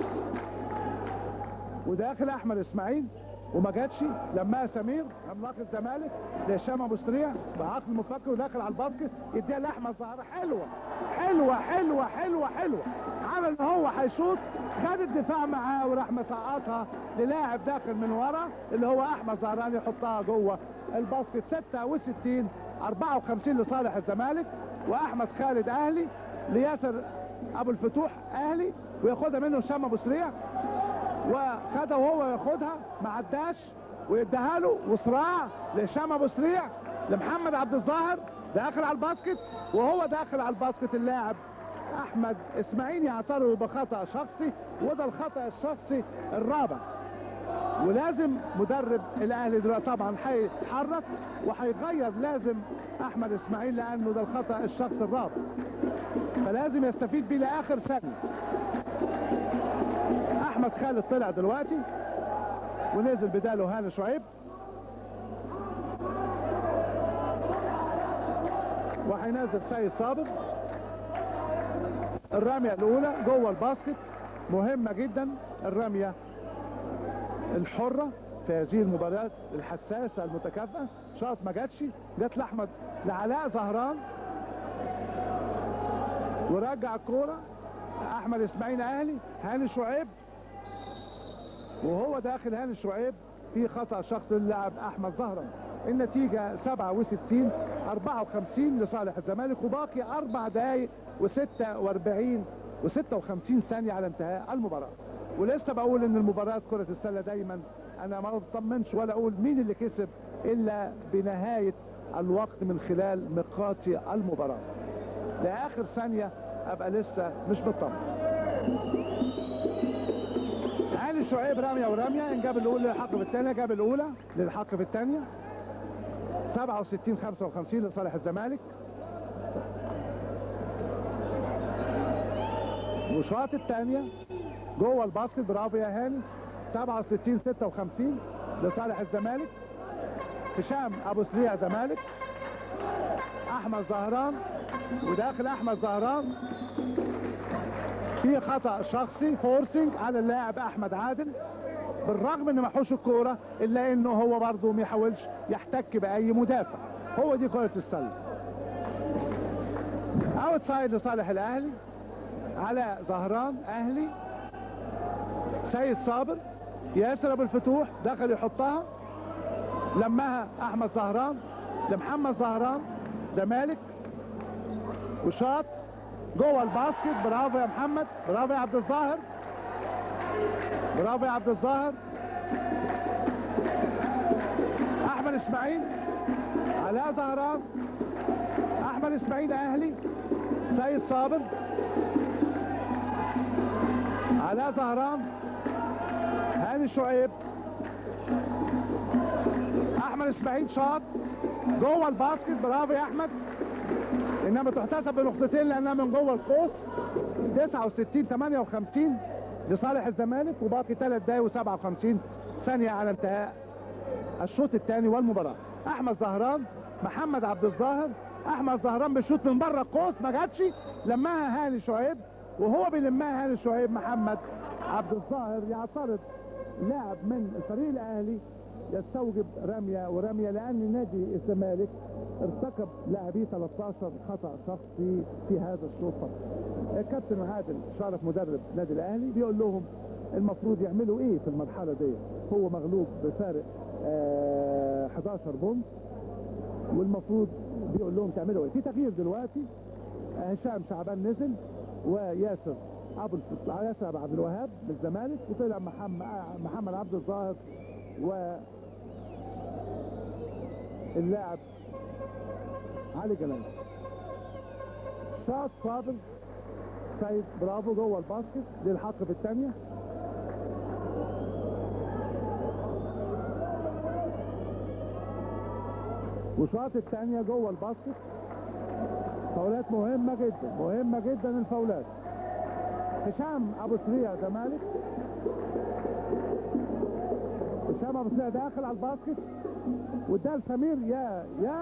S1: وداخل احمد اسماعيل وما جاتش لما سمير عملاق الزمالك لهشام ابو سريع بعقل مفكر وداخل على الباسكت يديها لاحمد زهر حلوه حلوه حلوه حلوه حلوه عمل ان هو هيشوط خد الدفاع معاه وراح مسقطها للاعب داخل من ورا اللي هو احمد زهران يحطها جوه الباسكت 66 54 لصالح الزمالك واحمد خالد اهلي لياسر ابو الفتوح اهلي وياخدها منه هشام ابو سريع وخدها وهو ياخدها ما عداش ويديها له وصراع لهشام ابو سريع لمحمد عبد الظاهر داخل على الباسكت وهو داخل على الباسكت اللاعب احمد اسماعيل يعترض بخطا شخصي وده الخطا الشخصي الرابع ولازم مدرب الاهلي دلوقتي طبعا هيتحرك وهيغير لازم احمد اسماعيل لانه ده الخطا الشخصي الرابع فلازم يستفيد بيه لاخر ثانيه احمد خالد طلع دلوقتي ونزل بداله هاني شعيب وهينزل سيد صابر الرميه الاولى جوه الباسكت مهمه جدا الرميه الحره في هذه المباريات الحساسه المتكافئه شاط ما جاتش جت لاحمد لعلاء زهران ورجع الكوره احمد اسماعيل اهلي هاني شعيب وهو داخل هاني شعيب في خطا شخصي للاعب احمد زهران النتيجه 67 54 لصالح الزمالك وباقي اربع دقائق و46 و56 ثانيه على انتهاء المباراه ولسه بقول ان المباراه كره السله دايما انا ما بطمنش ولا اقول مين اللي كسب الا بنهايه الوقت من خلال مقاطي المباراه لاخر ثانيه ابقى لسه مش مطمن علي شعيب رامية ورامية ان جاب الاولى للحق في الثانية جاب الاولى للحق في الثانية 67 55 لصالح الزمالك وشاط الثانية جوه الباسكت برافو يا هاني 67 56 لصالح الزمالك هشام ابو سريع زمالك احمد زهران وداخل احمد زهران في خطا شخصي فورسنج على اللاعب احمد عادل بالرغم ان محوش الكوره الا انه هو برضه ما يحاولش يحتك باي مدافع هو دي كره السله اوت سايد لصالح الاهلي على زهران اهلي سيد صابر ياسر ابو الفتوح دخل يحطها لمها احمد زهران لمحمد زهران زمالك وشاط جوه الباسكت برافو يا محمد برافو يا عبد الظاهر برافو يا عبد الظاهر احمد اسماعيل علاء زهران احمد اسماعيل اهلي سيد صابر علاء زهران هاني شعيب احمد اسماعيل شاط جوه الباسكت برافو يا احمد انما تحتسب بنقطتين لانها من جوه القوس 69 58 لصالح الزمالك وباقي 3 دقايق و57 ثانيه على انتهاء الشوط الثاني والمباراه احمد زهران محمد عبد الظاهر احمد زهران بيشوط من بره القوس ما جاتش لماها هاني شعيب وهو بيلمها هاني شعيب محمد عبد الظاهر يعترض لاعب من الفريق الاهلي يستوجب رميه ورميه لان نادي الزمالك ارتكب لاعبيه 13 خطا شخصي في هذا الشوط فقط. الكابتن عادل شرف مدرب نادي الاهلي بيقول لهم المفروض يعملوا ايه في المرحله دي هو مغلوب بفارق آه 11 بونت والمفروض بيقول لهم تعملوا ايه في تغيير دلوقتي هشام شعبان نزل وياسر ابو الف- ياسر عبد الوهاب من الزمالك وطلع محمد محمد عبد الظاهر و اللاعب علي جلال شاط صابر سيد برافو جوه الباسكت للحق في الثانيه وشاط الثانيه جوه الباسكت فاولات مهمه جدا مهمه جدا الفاولات هشام ابو سريع زمالك هشام ابو سريع داخل على الباسكت واداه لسمير يا يا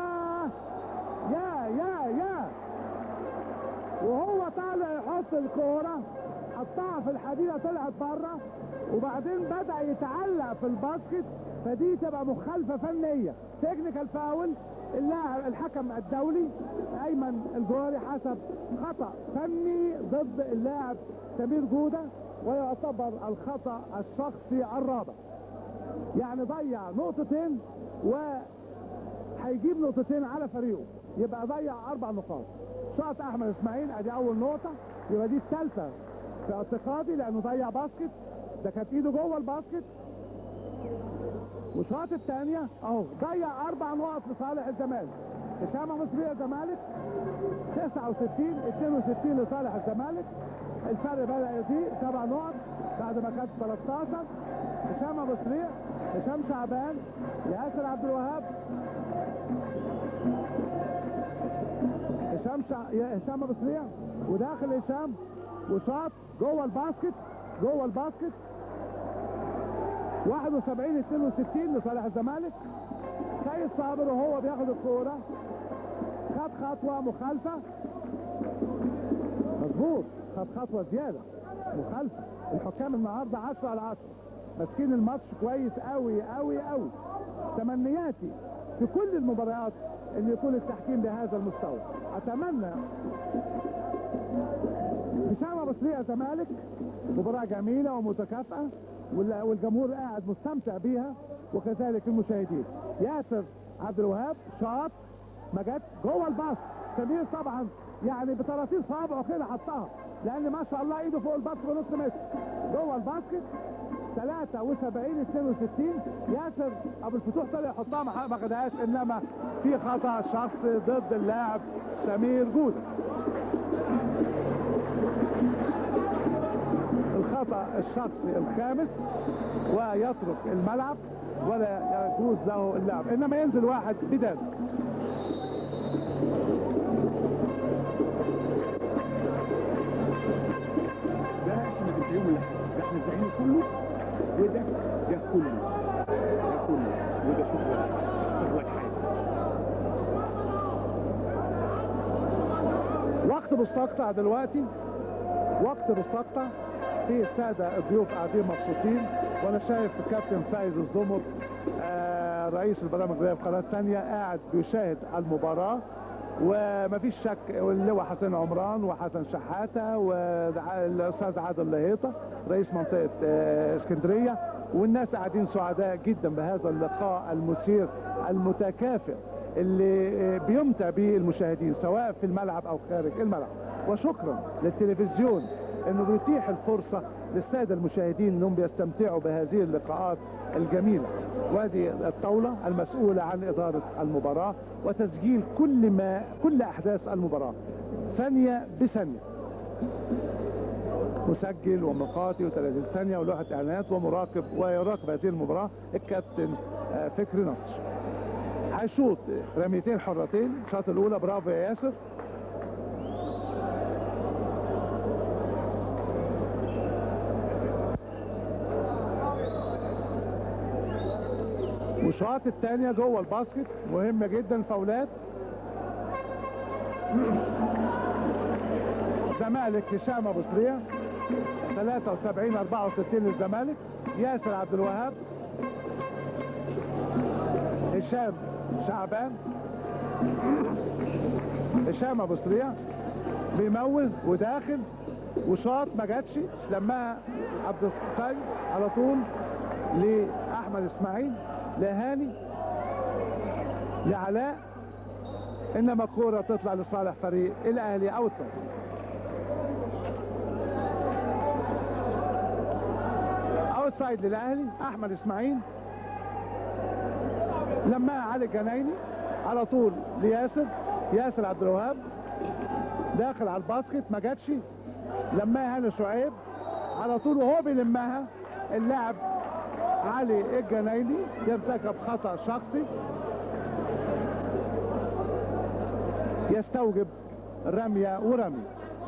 S1: يا يا يا وهو طالع يحط الكوره حطها في الحديده طلعت بره وبعدين بدا يتعلق في الباسكت فدي تبقى مخالفه فنيه تكنيكال فاول اللاعب الحكم الدولي ايمن الجواري حسب خطا فني ضد اللاعب سمير جوده ويعتبر الخطا الشخصي الرابع يعني ضيع نقطتين وهيجيب نقطتين على فريقه يبقى ضيع اربع نقاط شاط احمد اسماعيل ادي اول نقطه يبقى دي الثالثه في اعتقادي لانه ضيع باسكت ده كانت ايده جوه الباسكت وشاط الثانيه اهو ضيع اربع نقط لصالح الزمالك هشام مصري الزمالك 69 62 لصالح الزمالك الفرق بدا يزيد سبع نقط بعد ما كانت 13 هشام ابو سريع هشام شعبان ياسر عبد الوهاب هشام شع... يا هشام ابو سريع وداخل هشام وشاط جوه الباسكت جوه الباسكت 71 62 لصالح الزمالك سيد صابر وهو بياخد الكوره خد خطوه مخالفه مظبوط خد خطوه زياده مخالفه الحكام النهارده 10 على 10 ماسكين الماتش كويس قوي قوي قوي تمنياتي في كل المباريات ان يكون التحكيم بهذا المستوى اتمنى هشام ابو سريع زمالك مباراه جميله ومتكافئه وال- والجمهور قاعد مستمتع بيها وكذلك المشاهدين ياسر عبد الوهاب شاط ما جت جوه الباص سمير طبعا يعني بطراطيف صوابعه كده حطها لان ما شاء الله ايده فوق الباص بنص متر جوه الباسكت 73 62 ياسر ابو الفتوح طلع يحطها ما ما خدهاش انما في خطا شخصي ضد اللاعب سمير جوده الخطا الشخصي الخامس ويترك الملعب ولا يجوز له اللعب انما ينزل واحد بداله
S3: ده احنا بنتعلمه لا ده احنا بنتعلمه كله وده ده كله ده كله وده شغل شغلك حاجه
S1: وقت مستقطع دلوقتي وقت مستقطع في السادة الضيوف قاعدين مبسوطين وانا شايف الكابتن فايز الزمر آه رئيس البرامج الرياضية في قناة ثانية قاعد بيشاهد المباراة ومفيش شك اللواء حسين عمران وحسن شحاتة والاستاذ عادل لهيطة رئيس منطقة آه اسكندرية والناس قاعدين سعداء جدا بهذا اللقاء المثير المتكافئ اللي بيمتع به المشاهدين سواء في الملعب او خارج الملعب وشكرا للتلفزيون انه بيتيح الفرصة للسادة المشاهدين انهم بيستمتعوا بهذه اللقاءات الجميلة وهذه الطاولة المسؤولة عن ادارة المباراة وتسجيل كل ما كل احداث المباراة ثانية بثانية مسجل ومقاطي و30 ثانية ولوحة اعلانات ومراقب ويراقب هذه المباراة الكابتن آه، فكري نصر هيشوط رميتين حرتين الشوط الاولى برافو يا ياسر والشوط الثانية جوه الباسكت مهمة جدا فاولات زمالك هشام ابو سريع 73 64 للزمالك ياسر عبد الوهاب هشام شعبان هشام ابو سريع بيموه وداخل وشاط ما جاتش لما عبد السيد على طول لاحمد اسماعيل لهاني لعلاء انما الكوره تطلع لصالح فريق الاهلي اوتسايد اوتسايد للاهلي احمد اسماعيل لما علي الجنايني على طول لياسر ياسر عبد الوهاب داخل على الباسكت ما جاتش لما هاني شعيب على طول وهو بيلمها اللاعب علي الجنايني يرتكب خطأ شخصي يستوجب رمية ورمي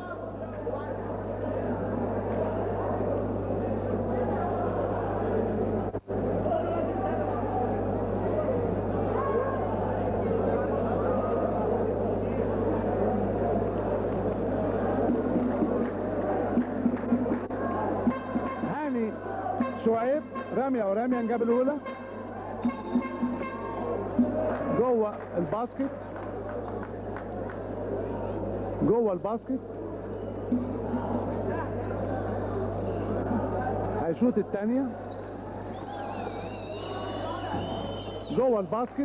S1: هاني شعيب رمية ورمية نجاب الأولى جوه الباسكت جوه الباسكت هيشوط الثانية جوه الباسكت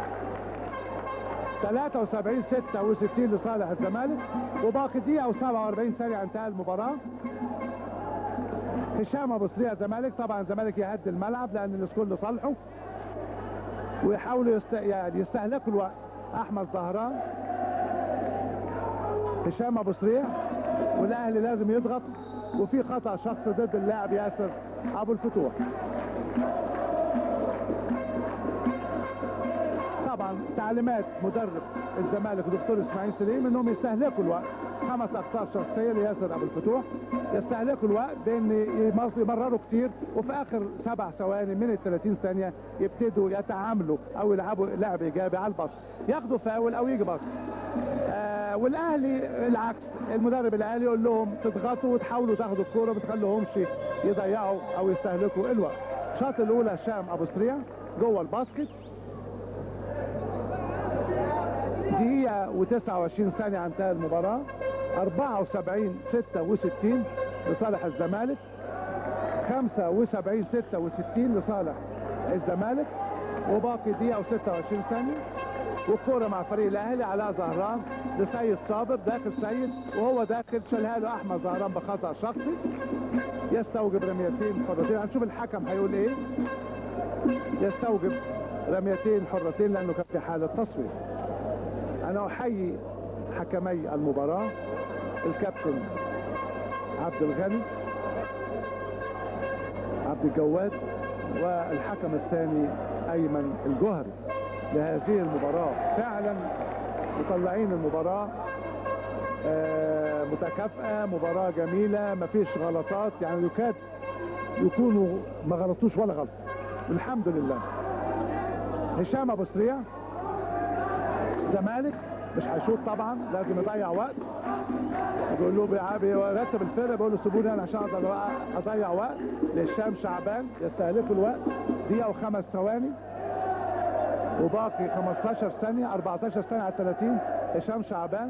S1: 73 66 لصالح الزمالك وباقي دقيقة و47 ثانية انتهى المباراة هشام ابو سريع زمالك طبعا الزمالك يهدي الملعب لان السكور لصالحه ويحاولوا يست... يعني يستهلكوا الوقت احمد زهران هشام ابو سريع والاهلي لازم يضغط وفي خطا شخصي ضد اللاعب ياسر ابو الفتوح طبعا تعليمات مدرب الزمالك دكتور اسماعيل سليم انهم يستهلكوا الوقت خمس اخطاء شخصيه لياسر ابو الفتوح يستهلكوا الوقت بان يمص- يمرروا كتير وفي اخر سبع ثواني من ال 30 ثانيه يبتدوا يتعاملوا او يلعبوا لعب ايجابي على الباسكت ياخدوا فاول او يجي باسكت آه والاهلي العكس المدرب الاهلي يقول لهم تضغطوا وتحاولوا تاخدوا الكوره ما تخلوهمش يضيعوا او يستهلكوا الوقت الشوط الاولى هشام ابو سريع جوه الباسكت دقيقة و29 ثانية انتهى المباراة 74 66 لصالح الزمالك 75 66 لصالح الزمالك وباقي دقيقة و26 ثانية والكورة مع فريق الأهلي علاء زهران لسيد صابر داخل سيد وهو داخل شالها له أحمد زهران بخطأ شخصي يستوجب رميتين حرتين هنشوف الحكم هيقول إيه يستوجب رميتين حرتين لأنه كان في حالة تصوير انا احيي حكمي المباراة الكابتن عبد الغني عبد الجواد والحكم الثاني ايمن الجهري لهذه المباراة فعلا مطلعين المباراة آه، متكافئة مباراة جميلة مفيش غلطات يعني يكاد يكونوا ما غلطوش ولا غلط الحمد لله هشام ابو سريع زمالك مش هيشوط طبعا لازم يضيع وقت بيقول له بيع- بيرتب الفرقه بيقول له سيبوني انا عشان اقدر أ- اضيع وقت لهشام شعبان يستهلكوا الوقت دقيقه وخمس ثواني وباقي 15 ثانيه 14 ثانيه على 30 هشام شعبان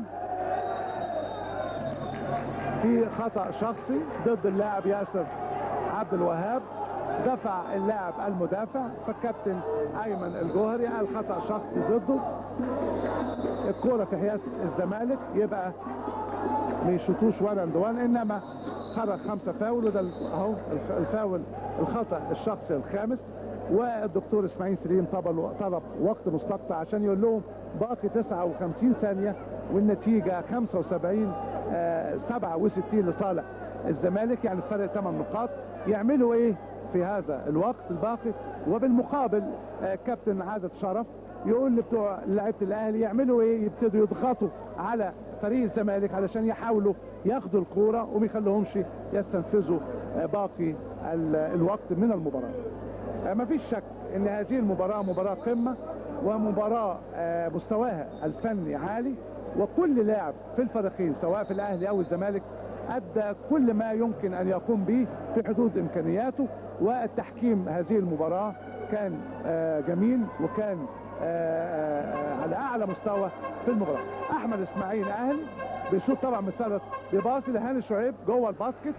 S1: في خطا شخصي ضد اللاعب ياسر عبد الوهاب دفع اللاعب المدافع فالكابتن ايمن الجوهري قال خطا شخصي ضده الكوره في حيازه الزمالك يبقى ما يشوطوش وان اند وان انما خرج خمسه فاول وده ال- اهو الف- الفاول الخطا الشخصي الخامس والدكتور اسماعيل سليم طلب طلب وقت مستقطع عشان يقول لهم باقي 59 ثانيه والنتيجه 75 آه 67 لصالح الزمالك يعني فرق 8 نقاط يعملوا ايه في هذا الوقت الباقي وبالمقابل آه كابتن عادة شرف يقول لبتوع لعيبه الاهلي يعملوا ايه يبتدوا يضغطوا على فريق الزمالك علشان يحاولوا ياخدوا الكوره وما يخلوهمش يستنفذوا آه، باقي ال- الوقت من المباراه آه، ما فيش شك ان هذه المباراه مباراه قمه ومباراه آه، مستواها الفني عالي وكل لاعب في الفريقين سواء في الاهلي او الزمالك ادى كل ما يمكن ان يقوم به في حدود امكانياته والتحكيم هذه المباراه كان آه، جميل وكان آه، آه، على اعلى مستوى في المباراه احمد اسماعيل اهلي بيشوط طبعا من ثلاث بيباصي لهاني شعيب جوه الباسكت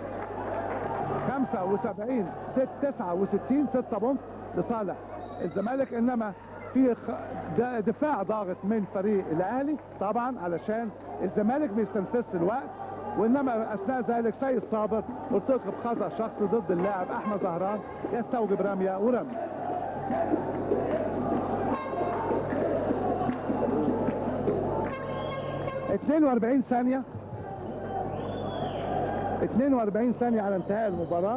S1: 75 6 69 6 بونت لصالح الزمالك انما في خ- د- دفاع ضاغط من فريق الاهلي طبعا علشان الزمالك ما يستنفذش الوقت وانما اثناء ذلك سيد صابر ارتكب خطا شخصي ضد اللاعب احمد زهران يستوجب رميه ورميه 42 ثانية 42 ثانية على انتهاء المباراة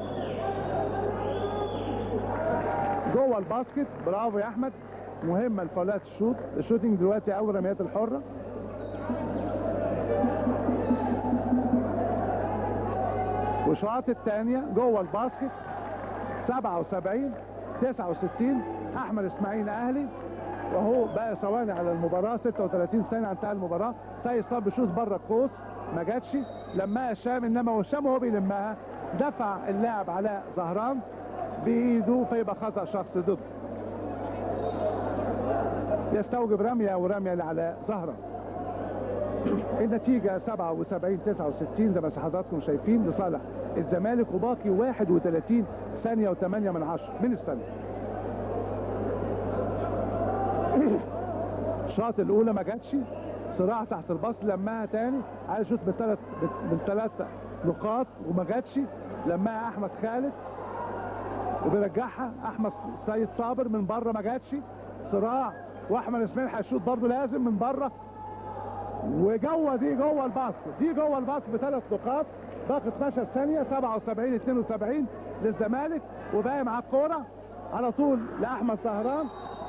S1: جوه الباسكت برافو يا احمد مهمة الفاولات الشوت الشوتينج دلوقتي اول رميات الحرة وشاط الثانية جوه الباسكت 77 69 احمد اسماعيل اهلي وهو بقى ثواني على المباراة 36 ثانية على انتهاء المباراة سيد صاب بيشوط بره القوس ما جاتش لمها هشام انما هشام وهو بيلمها دفع اللاعب علاء زهران بايده فيبقى خطأ شخصي ضده يستوجب رمية ورمية لعلاء زهران النتيجة 77 69 زي ما حضراتكم شايفين لصالح الزمالك وباقي 31 ثانية و8 من عشر من الثانية الشاط الأولى ما جاتش صراع تحت الباص لماها تاني عايز يشوط بثلاث من ثلاث نقاط وما جاتش لماها أحمد خالد وبيرجعها أحمد سيد صابر من بره ما جاتش صراع واحمد اسماعيل هيشوط برضه لازم من بره وجوه دي جوه الباسكت دي جوه الباسكت بثلاث نقاط باقي 12 ثانيه 77 72 للزمالك وباقي معاه الكوره على طول لاحمد زهران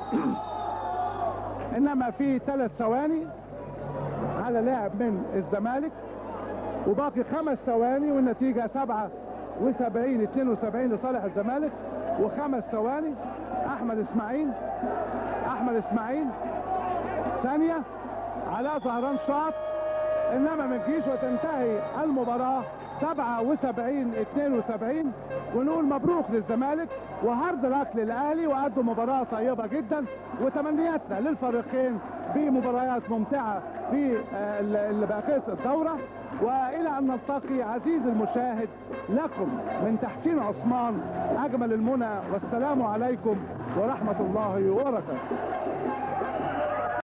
S1: انما في ثلاث ثواني على لاعب من الزمالك وباقي خمس ثواني والنتيجه 77 72 لصالح الزمالك وخمس ثواني احمد اسماعيل احمد اسماعيل ثانيه علاء زهران شاط انما ما تجيش وتنتهي المباراه 77 72 ونقول مبروك للزمالك وهارد لك للاهلي وادوا مباراه طيبه جدا وتمنياتنا للفريقين بمباريات ممتعه في آه، ال- ال- بقيه الدوره والى ان نلتقي عزيزي المشاهد لكم من تحسين عثمان اجمل المنى والسلام عليكم ورحمه الله وبركاته